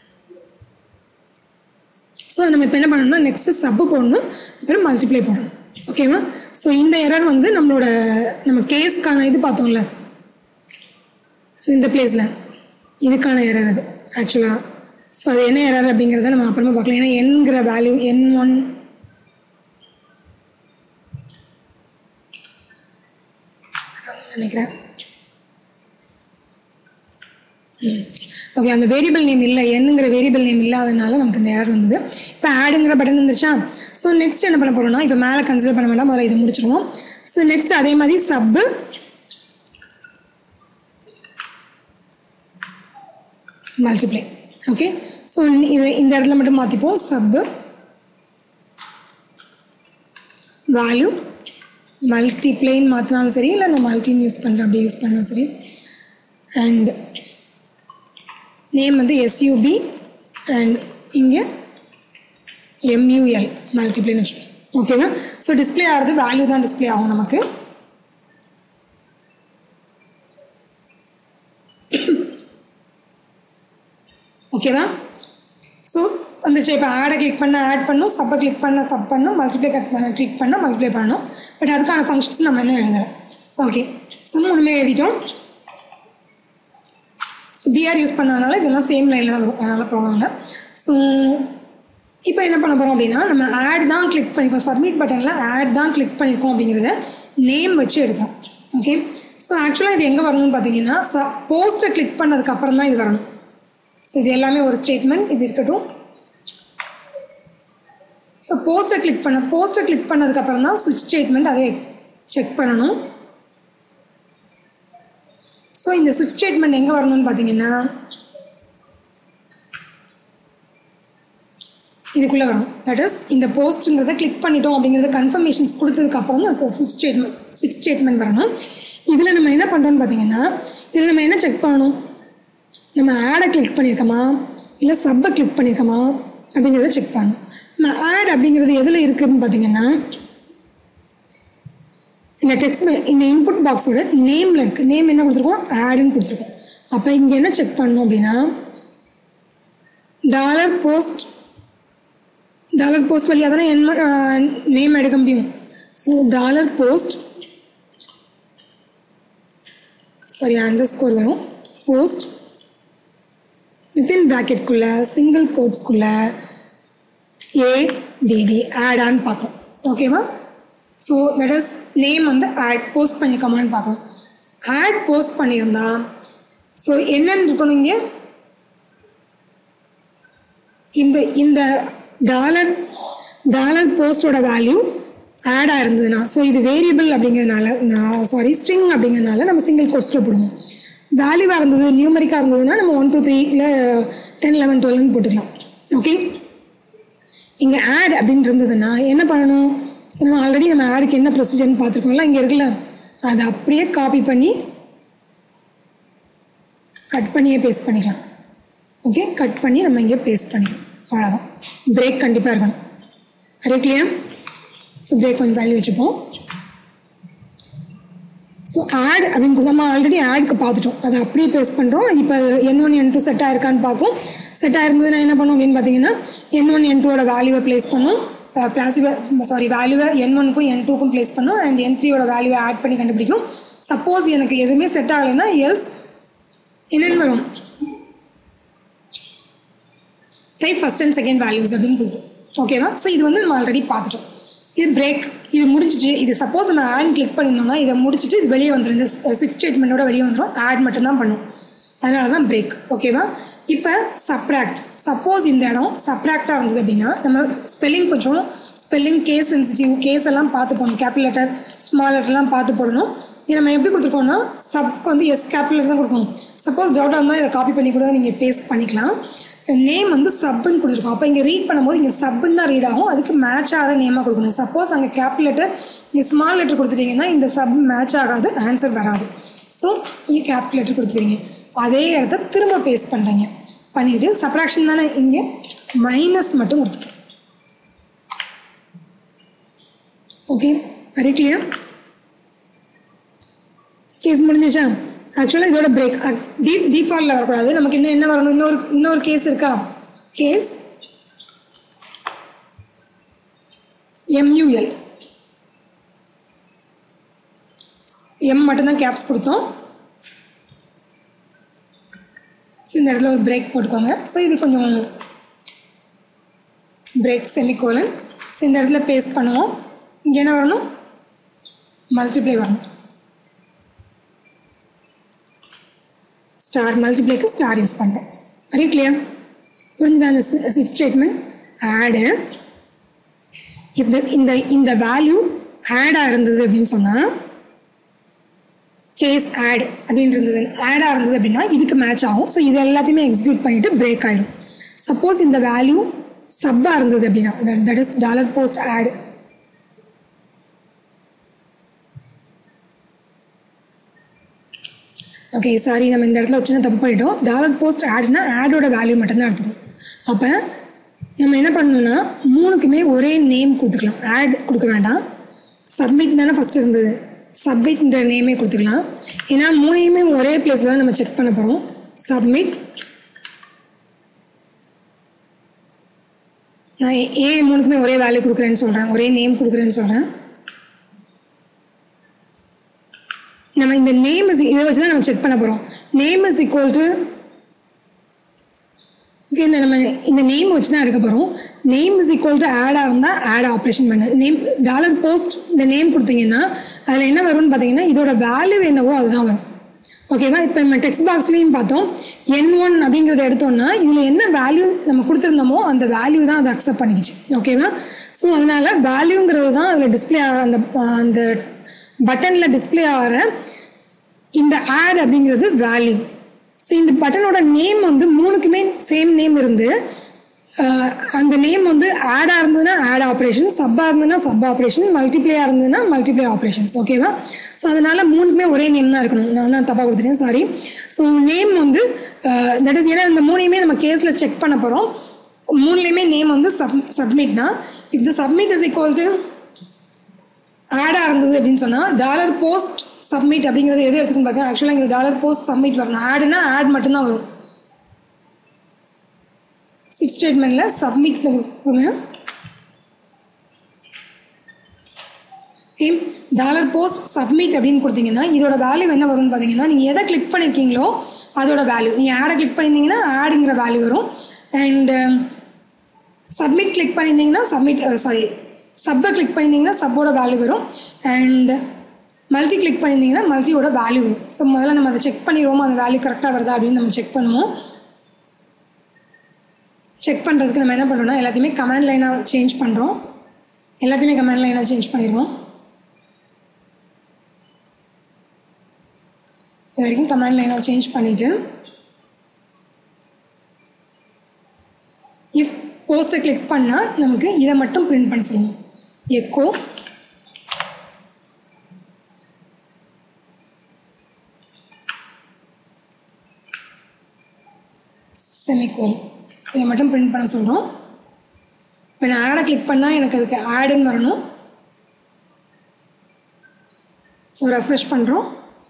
ஸோ நம்ம இப்போ என்ன பண்ணணும்னா நெக்ஸ்ட்டு சப்பு போடணும் அப்புறம் மல்டிப்ளை போடணும் ஓகேவா ஸோ இந்த எரர் வந்து நம்மளோட நம்ம கேஸ்க்கான இது பார்த்தோம்ல ஸோ இந்த பிளேஸில் இதுக்கான எரர் அது ஆக்சுவலாக ஸோ அது என்ன எரர் அப்படிங்கிறத நம்ம அப்புறமா பார்க்கலாம் ஏன்னா என்கிற வேல்யூ என் ஒன் நினைக்கிறேன் ஓகே அந்த வேரியபிள் நேம் இல்லை என்னங்கிற வேரியபிள் நேம் இல்லாதனால நமக்கு இந்த எரர் வந்தது இப்போ ஆடுங்கிற பட்டன் வந்துருச்சா ஸோ நெக்ஸ்ட் என்ன பண்ண போகிறோம்னா இப்போ மேலே கன்சிடர் பண்ண வேண்டாம் முதல்ல இதை முடிச்சிருவோம் ஸோ நெக்ஸ்ட் அதே மாதிரி சப்பு மல்டிப்ளை ஓகே ஸோ இது இந்த இடத்துல மட்டும் மாற்றிப்போம் சப்பு வேல்யூ மல்டிப்ளைன்னு மாற்றினாலும் சரி இல்லை நான் மல்டின்னு யூஸ் பண்ணுறேன் அப்படி யூஸ் பண்ணாலும் சரி அண்ட் நேம் வந்து எஸ்யூபி அண்ட் இங்கே எம்யூஎல் மல்டிப்ளைன்னு வச்சுப்போம் ஓகேவா ஸோ டிஸ்பிளே ஆகிறது வேல்யூ தான் டிஸ்பிளே ஆகும் நமக்கு ஓகேவா ஸோ வந்துச்சு இப்போ ஆடை கிளிக் பண்ண ஆட் பண்ணும் சப்பை கிளிக் பண்ண சப் பண்ணும் மல்டிப்ளை கட் பண்ண கிளிக் பண்ண மல்டிப்ளை பண்ணணும் பட் அதுக்கான ஃபங்க்ஷன்ஸ் நம்ம இன்னும் எழுதலை ஓகே ஸோ மூணுமே எழுதிட்டோம் ஸோ பிஆர் யூஸ் பண்ணதுனால இதெல்லாம் சேம் லைனில் தான் வரும் அதனால் ப்ராப்ளம் இல்லை ஸோ இப்போ என்ன பண்ண போகிறோம் அப்படின்னா நம்ம ஆட் தான் கிளிக் பண்ணிக்கோம் சப்மிட் பட்டனில் ஆட் தான் கிளிக் பண்ணியிருக்கோம் அப்படிங்கிறத நேம் வச்சு எடுக்கிறோம் ஓகே ஸோ ஆக்சுவலாக இது எங்கே வரணும்னு பார்த்தீங்கன்னா ச போஸ்ட்டை கிளிக் பண்ணதுக்கு அப்புறம் தான் இது வரணும் ஸோ இது எல்லாமே ஒரு ஸ்டேட்மெண்ட் இது இருக்கட்டும் ஸோ போஸ்ட்டை கிளிக் பண்ண போஸ்ட்டை கிளிக் பண்ணதுக்கப்புறம் தான் சுவிட்ச் ஸ்டேட்மெண்ட் அதை செக் பண்ணணும் ஸோ இந்த சுவிட்ச் ஸ்டேட்மெண்ட் எங்கே வரணும்னு பார்த்தீங்கன்னா இதுக்குள்ளே வரும் தட் இஸ் இந்த போஸ்ட்டுங்கிறத கிளிக் பண்ணிட்டோம் அப்படிங்கிறத கன்ஃபர்மேஷன்ஸ் கொடுத்ததுக்கு அப்புறம் தான் சுவிட்ச் ஸ்டேட்மெண்ட் சுவிட்ச் ஸ்டேட்மெண்ட் வரணும் இதில் நம்ம என்ன பண்ணுறோம்னு பார்த்தீங்கன்னா இதில் நம்ம என்ன செக் பண்ணணும் நம்ம ஆடை கிளிக் பண்ணியிருக்கோமா இல்லை சப்பை கிளிக் பண்ணியிருக்கோமா அப்படிங்கிறத செக் பண்ணணும் நம்ம ஆட் அப்படிங்கிறது எதில் இருக்குதுன்னு பார்த்தீங்கன்னா இந்த டெக்ஸ்ட் இந்த இன்புட் பாக்ஸோட நேமில் இருக்குது நேம் என்ன கொடுத்துருக்கோம் ஆடுன்னு கொடுத்துருக்கோம் அப்போ இங்கே என்ன செக் பண்ணணும் அப்படின்னா டாலர் போஸ்ட் டாலர் போஸ்ட் வழியாக தானே என் நேம் எடுக்க முடியும் so dollar post sorry underscore வரும் போஸ்ட் வித்தின் ப்ராக்கெட்குள்ளே சிங்கிள் கோட்ஸ்குள்ளே ஏடிடி ஆடான்னு பார்க்குறோம் ஓகேவா ஸோ தட் இஸ் நேம் வந்து ஆட் போஸ்ட் பண்ணியிருக்கோமான்னு பார்க்கணும் ஆட் போஸ்ட் பண்ணியிருந்தா ஸோ என்னென்னு இருக்கணும் இங்கே இந்த இந்த டாலர் டாலர் போஸ்டோட வேல்யூ ஆடாக இருந்ததுன்னா ஸோ இது வேரியபிள் அப்படிங்கிறதுனால சாரி ஸ்ட்ரிங் அப்படிங்கிறதுனால நம்ம சிங்கிள் கோட்ஸில் போடுவோம் வேல்யூவாக இருந்தது நியூமரிக்காக இருந்ததுன்னா நம்ம ஒன் டூ த்ரீ இல்லை டென் லெவன் டுவெல்னு போட்டுக்கலாம் ஓகே இங்கே ஆட் அப்படின்னு இருந்ததுன்னா என்ன பண்ணணும் ஸோ நம்ம ஆல்ரெடி நம்ம ஆடுக்கு என்ன ப்ரொசீஜர்னு பார்த்துருக்கோம்ல இங்கே இருக்குல்ல அதை அப்படியே காப்பி பண்ணி கட் பண்ணியே பேஸ்ட் பண்ணிக்கலாம் ஓகே கட் பண்ணி நம்ம இங்கே பேஸ்ட் பண்ணிக்கலாம் அவ்வளோதான் பிரேக் கண்டிப்பாக இருக்கணும் அரே கிளியர் ஸோ பிரேக் கொஞ்சம் தள்ளி வச்சுப்போம் ஸோ ஆட் அப்படின்னு கொடுத்து நம்ம ஆல்ரெடி ஆட்க்கு பார்த்துட்டோம் அதை அப்படியே பேஸ்ட் பண்ணுறோம் இப்போ என் ஒன் என் டூ செட் ஆயிருக்கான்னு பார்ப்போம் செட் ஆயிருந்ததுன்னா என்ன பண்ணும் அப்படின்னு பார்த்தீங்கன்னா என் ஒன் என் டூவோட வேல்யூவை ப்ளேஸ் பண்ணும் பிளாசிவை சாரி வேல்யூவை என் ஒனுக்கும் என் டூக்கும் ப்ளேஸ் பண்ணும் அண்ட் என் த்ரீயோட வேல்யூவை ஆட் பண்ணி கண்டுபிடிக்கும் சப்போஸ் எனக்கு எதுவுமே செட் ஆகலைன்னா எல்ஸ் என்னென்னு வரும் type first and second values அப்படின்னு கொடுக்கும் ஓகேவா ஸோ இது வந்து நம்ம ஆல்ரெடி பார்த்துட்டோம் இது பிரேக் இது முடிஞ்சிச்சு இது சப்போஸ் நம்ம ஆட் கிளிக் பண்ணியிருந்தோம்னா இதை முடிச்சுட்டு இது வெளியே வந்துடும் இந்த ஸ்விட்ச் ஸ்டேட்மெண்ட்டோட வெளியே வந்துடும் ஆட் மட்டும்தான் பண்ணும் அதனால தான் பிரேக் ஓகேவா இப்போ சப்ராக்ட் சப்போஸ் இந்த இடம் சப்ராக்டாக இருந்தது அப்படின்னா நம்ம ஸ்பெல்லிங் கொஞ்சம் ஸ்பெல்லிங் கேஸ் சென்சிட்டிவ் கேஸ் எல்லாம் பார்த்து போடணும் கேபிட்டல் லெட்டர் ஸ்மால் லெட்டர்லாம் பார்த்து போடணும் இது நம்ம எப்படி கொடுத்துருக்கோம்னா சப்க்கு வந்து எஸ் கேபிட்டல் லெட்டர் தான் கொடுக்கணும் சப்போஸ் டவுட்டாக இருந்தால் இதை காப்பி பண்ணி கூட நீங்கள் பேஸ்ட் பண்ணிக்கலாம் நேம் வந்து சப்புன்னு கொடுத்துருக்கோம் அப்போ இங்கே ரீட் பண்ணும்போது இங்கே சப்புன்னு தான் ரீட் ஆகும் அதுக்கு மேட்ச் ஆகிற நேமாக கொடுக்கணும் சப்போஸ் அங்கே கேபிட்டல் லெட்டர் இங்கே ஸ்மால் லெட்டர் கொடுத்துட்டீங்கன்னா இந்த சப் மேட்ச் ஆகாது ஆன்சர் வராது ஸோ இங்கே கேபிட்டல் லெட்டர் கொடுத்துக்கிறீங்க அதே இடத்த திரும்ப பேஸ்ட் பண்ணுறீங்க பண்ணிவிட்டு சப்ராக்ஷன் தானே இங்கே மைனஸ் மட்டும் கொடுத்துருக்கோம் ஓகே வெரி கிளியர் கேஸ் முடிஞ்சிச்சா ஆக்சுவலாக இதோட பிரேக் டீ டிஃபால்ட்டில் வரக்கூடாது நமக்கு இன்னும் என்ன வரணும் இன்னொரு இன்னொரு கேஸ் இருக்கா கேஸ் எம்யூஎல் எம் மட்டும்தான் கேப்ஸ் கொடுத்தோம் ஸோ இந்த இடத்துல ஒரு பிரேக் போட்டுக்கோங்க ஸோ இது கொஞ்சம் பிரேக் செமிகோலன் ஸோ இந்த இடத்துல பேஸ்ட் பண்ணுவோம் இங்கே என்ன வரணும் மல்டிப்ளை வரணும் ஸ்டார் மல்டிப்ளைக்கு ஸ்டார் யூஸ் பண்ணுறோம் வெரி கிளியர் புரிஞ்சுதா அந்த ஸ்விட்ச் ஸ்டேட்மெண்ட் ஆடு இந்த இந்த இந்த வேல்யூ ஆடாக இருந்தது அப்படின்னு சொன்னால் கேஸ் ஆட் அப்படின்னு இருந்தது ஆடாக இருந்தது அப்படின்னா இதுக்கு மேட்ச் ஆகும் ஸோ இது எல்லாத்தையுமே எக்ஸிக்யூட் பண்ணிவிட்டு பிரேக் ஆயிடும் சப்போஸ் இந்த வேல்யூ சப்பாக இருந்தது அப்படின்னா that is dollar post add okay sorry நம்ம இந்த இடத்துல சின்ன தப்பு பண்ணிட்டோம் டாலர் போஸ்ட் ஆட்னா ஆடோட வேல்யூ மட்டும்தான் எடுத்துக்கணும் அப்போ நம்ம என்ன பண்ணணும்னா மூணுக்குமே ஒரே நேம் கொடுத்துக்கலாம் ஆட் கொடுக்க வேண்டாம் சப்மிட் தானே ஃபஸ்ட்டு இருந்தது சப்மிட்ன்ற நேமே கொடுத்துக்கலாம் ஏன்னா மூணையுமே ஒரே பிளேஸில் தான் நம்ம செக் பண்ண போகிறோம் சப்மிட் நான் ஏன் மூணுக்குமே ஒரே வேல்யூ கொடுக்குறேன்னு சொல்கிறேன் ஒரே நேம் கொடுக்குறேன்னு சொல்கிறேன் நம்ம இந்த நேம் இஸ் இதை வச்சு தான் நம்ம செக் பண்ண போகிறோம் name is equal to okay இந்த நம்ம இந்த நேம் வச்சு தான் எடுக்க போகிறோம் நேம் இஸ் ஈக்குவல் டு ஆடாக இருந்தால் ஆட் ஆப்ரேஷன் பண்ணு நேம் டாலர் போஸ்ட் இந்த நேம் கொடுத்தீங்கன்னா அதில் என்ன வரும்னு பார்த்தீங்கன்னா இதோட வேல்யூ என்னவோ அதுதான் வரும் ஓகேவா இப்போ நம்ம டெக்ஸ்ட் பாக்ஸ்லேயும் பார்த்தோம் என் ஒன் அப்படிங்கிறத எடுத்தோம்னா இதில் என்ன வேல்யூ நம்ம கொடுத்துருந்தோமோ அந்த வேல்யூ தான் அதை அக்செப்ட் பண்ணிக்கிச்சு ஓகேவா ஸோ அதனால் வேல்யூங்கிறது தான் அதில் டிஸ்பிளே ஆகிற அந்த அந்த பட்டனில் டிஸ்பிளே ஆகிற இந்த ஆட் அப்படிங்கிறது வேல்யூ ஸோ இந்த பட்டனோட நேம் வந்து மூணுக்குமே சேம் நேம் இருந்து அந்த நேம் வந்து ஆடாக இருந்ததுன்னா ஆட் ஆப்ரேஷன் சப்பாக இருந்ததுன்னா சப் ஆப்ரேஷன் மல்டிப்ளேயாக இருந்ததுன்னா மல்டிப்ளே ஆப்ரேஷன்ஸ் ஓகேவா ஸோ அதனால் மூணுக்குமே ஒரே நேம் தான் இருக்கணும் நான் தான் தப்பாக கொடுத்துட்டேன் சாரி ஸோ நேம் வந்து தட் இஸ் ஏன்னா இந்த மூணையுமே நம்ம கேஸில் செக் பண்ண போகிறோம் மூணுலேயுமே நேம் வந்து சப் சப்மிட் தான் if the submit is equal to ஆடாக இருந்தது அப்படின்னு சொன்னால் டாலர் போஸ்ட் சப்மிட் அப்படிங்கிறது எது எடுத்துக்கணும் பார்த்தீங்கன்னா ஆக்சுவலாக இங்கே டாலர் போஸ்ட் சப்மிட் வரணும் ஆடுனா ஆட் மட்டும்தான் வரும் சிக்ஸ் ஸ்டேட்மெண்ட்டில் சப்மிட் கொடுங்க ஓகே டாலர் போஸ்ட் சப்மிட் அப்படின்னு கொடுத்தீங்கன்னா இதோட வேல்யூ என்ன வரும்னு பார்த்தீங்கன்னா நீங்கள் எதை கிளிக் பண்ணியிருக்கீங்களோ அதோட வேல்யூ நீங்கள் ஆடை கிளிக் பண்ணியிருந்தீங்கன்னா ஆடுங்கிற வேல்யூ வரும் அண்டு சப்மிட் கிளிக் பண்ணியிருந்தீங்கன்னா சப்மிட் சாரி சப்பை கிளிக் பண்ணியிருந்தீங்கன்னா சப்போட வேல்யூ வரும் அண்ட் மல்டி கிளிக் பண்ணியிருந்தீங்கன்னா மல்டியோட வேல்யூ வரும் ஸோ முதல்ல நம்ம அதை செக் பண்ணிடுவோம் அந்த வேல்யூ கரெக்டாக வருதா அப்படின்னு நம்ம செக் பண்ணுவோம் செக் பண்ணுறதுக்கு நம்ம என்ன பண்ணுறோம்னா எல்லாத்தையுமே கமாண்ட் லைனாக சேஞ்ச் பண்ணுறோம் எல்லாத்தையுமே கமாண்ட் லைனாக சேஞ்ச் பண்ணிடுவோம் இது வரைக்கும் கமாண்ட் லைனாக சேஞ்ச் பண்ணிவிட்டு இஃப் போஸ்ட்டை கிளிக் பண்ணால் நமக்கு இதை மட்டும் பிரிண்ட் பண்ண சொல்லுவோம் எக்கோ செமிகோல் இதை மட்டும் பிரிண்ட் பண்ண சொல்கிறோம் இப்போ நான் ஆடை கிளிக் பண்ணால் எனக்கு அதுக்கு ஆடுன்னு வரணும் ஸோ ரெஃப்ரெஷ் பண்ணுறோம்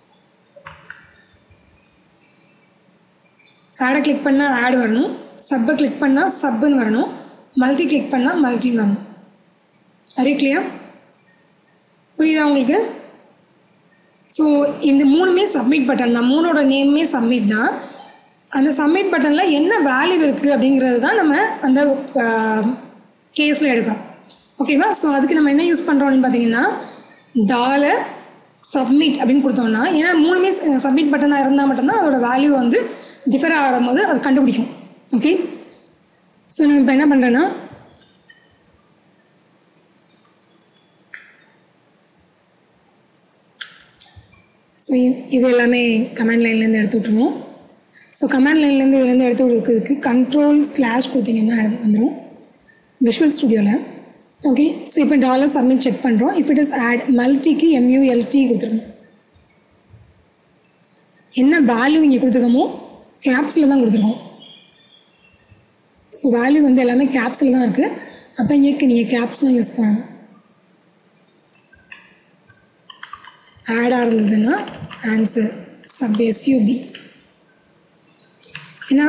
ஆடை கிளிக் பண்ணால் ஆட் வரணும் சப்பை கிளிக் பண்ணால் சப்புன்னு வரணும் மல்டி கிளிக் பண்ணால் மல்டின்னு வரணும் வெரி கிளியர் புரியுதா உங்களுக்கு ஸோ இந்த மூணுமே சப்மிட் பட்டன் தான் மூணோட நேமே சப்மிட் தான் அந்த சப்மிட் பட்டனில் என்ன வேல்யூ இருக்குது அப்படிங்கிறது தான் நம்ம அந்த கேஸில் எடுக்கிறோம் ஓகேவா ஸோ அதுக்கு நம்ம என்ன யூஸ் பண்ணுறோம் அப்படின்னு பார்த்தீங்கன்னா டாலர் சப்மிட் அப்படின்னு கொடுத்தோம்னா ஏன்னா மூணுமே சப்மிட் பட்டனாக இருந்தால் மட்டும்தான் அதோட வேல்யூ வந்து டிஃபர் ஆகும்போது அது கண்டுபிடிக்கும் ஓகே ஸோ நான் இப்போ என்ன பண்ணுறேன்னா ஸோ இது எல்லாமே கமாண்ட் லைன்லேருந்து எடுத்து விட்ருவோம் ஸோ கமாண்ட் லைன்லேருந்து இதுலேருந்து எடுத்து விடுறதுக்கு கண்ட்ரோல் ஸ்லாஷ் கொடுத்தீங்கன்னா வந்துடும் விஷுவல் ஸ்டுடியோவில் ஓகே ஸோ இப்போ டாலர் சப்மிட் செக் பண்ணுறோம் இஃப் இட் இஸ் ஆட் மல்டிக்கு எம்யூஎல்டி கொடுத்துருக்கோம் என்ன வேல்யூ இங்கே கொடுத்துருக்கோமோ கேப்ஸில் தான் கொடுத்துருக்கோம் ஸோ வேல்யூ வந்து எல்லாமே கேப்ஸில் தான் இருக்குது அப்போ இங்கே நீங்கள் கேப்ஸ் தான் யூஸ் பண்ணணும் ஆடாக இருந்ததுன்னா ஆன்சர் சப் எஸ்யூபி ஏன்னா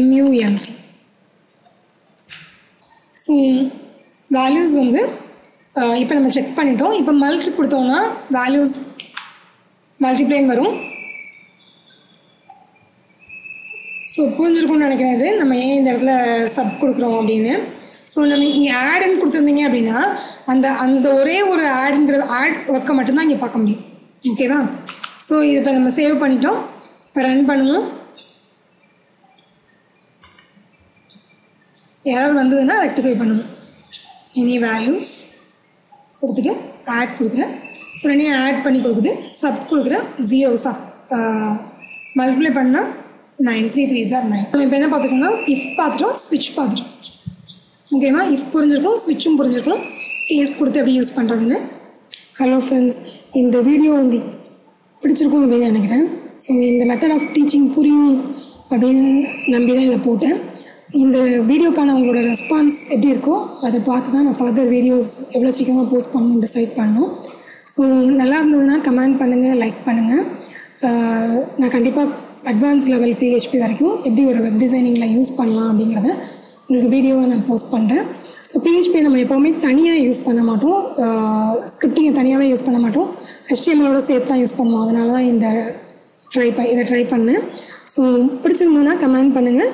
எம்யூஎல்டி ஸோ வேல்யூஸ் வந்து இப்போ நம்ம செக் பண்ணிட்டோம் இப்போ மல்டி கொடுத்தோம்னா வேல்யூஸ் மல்டிப்ளைன் வரும் ஸோ புரிஞ்சிருக்கும்னு நினைக்கிறேன் இது நம்ம ஏன் இந்த இடத்துல சப் கொடுக்குறோம் அப்படின்னு ஸோ நம்ம இங்கே ஆடுன்னு கொடுத்துருந்தீங்க அப்படின்னா அந்த அந்த ஒரே ஒரு ஆடுங்கிற ஆட் ஒர்க்கை மட்டும்தான் இங்கே பார்க்க முடியும் ஓகேவா ஸோ இது இப்போ நம்ம சேவ் பண்ணிட்டோம் இப்போ ரன் பண்ணுவோம் எரர் வந்ததுன்னா ரெக்டிஃபை பண்ணுவோம் எனி வேல்யூஸ் கொடுத்துட்டு ஆட் கொடுக்குறேன் ஸோ ரெண்டையும் ஆட் பண்ணி கொடுக்குது சப் கொடுக்குறேன் ஜீரோ சப் மல்டிப்ளை பண்ணால் nine three three star nine நம்ம இப்போ என்ன பார்த்துட்டோம்னா இஃப் பார்த்துட்டோம் ஸ்விட்ச் பார்த்துட்டோம் ஓகேவா இஃப் புரிஞ்சிருக்கும் ஸ்விட்சும் புரிஞ்சிருக்கும் கேஸ் கொடுத்து எப்படி யூஸ் பண்ணுறதுன்னு ஹலோ ஃப்ரெண்ட்ஸ் இந்த வீடியோ உங்களுக்கு பிடிச்சிருக்கும் அப்படின்னு நினைக்கிறேன் ஸோ இந்த மெத்தட் ஆஃப் டீச்சிங் புரியும் அப்படின்னு நம்பி தான் இதை போட்டேன் இந்த வீடியோக்கான உங்களோட ரெஸ்பான்ஸ் எப்படி இருக்கோ அதை பார்த்து தான் நான் ஃபர்தர் வீடியோஸ் எவ்வளோ சீக்கிரமாக போஸ்ட் பண்ணணும் டிசைட் பண்ணணும் ஸோ நல்லா இருந்ததுன்னா கமெண்ட் பண்ணுங்கள் லைக் பண்ணுங்கள் நான் கண்டிப்பாக அட்வான்ஸ் லெவல் பிஹெச்பி வரைக்கும் எப்படி ஒரு வெப் டிசைனிங்கில் யூஸ் பண்ணலாம் அப்படிங்கிறத உங்களுக்கு வீடியோவை நான் போஸ்ட் பண்ணுறேன் ஸோ பிஹெச்பி நம்ம எப்போவுமே தனியாக யூஸ் பண்ண மாட்டோம் ஸ்கிரிப்டிங்கை தனியாகவே யூஸ் பண்ண மாட்டோம் ஹெச்டிஎம்மலோட சேர்த்து தான் யூஸ் பண்ணுவோம் அதனால தான் இந்த ட்ரை ப இதை ட்ரை பண்ணேன் ஸோ பிடிச்சிருந்ததுன்னா கமெண்ட் பண்ணுங்கள்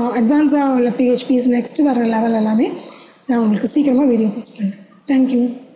அட்வான்ஸாக உள்ள பிஹெச்பிஸ் நெக்ஸ்ட்டு வர லெவல் எல்லாமே நான் உங்களுக்கு சீக்கிரமாக வீடியோ போஸ்ட் பண்ணுறேன் தேங்க்யூ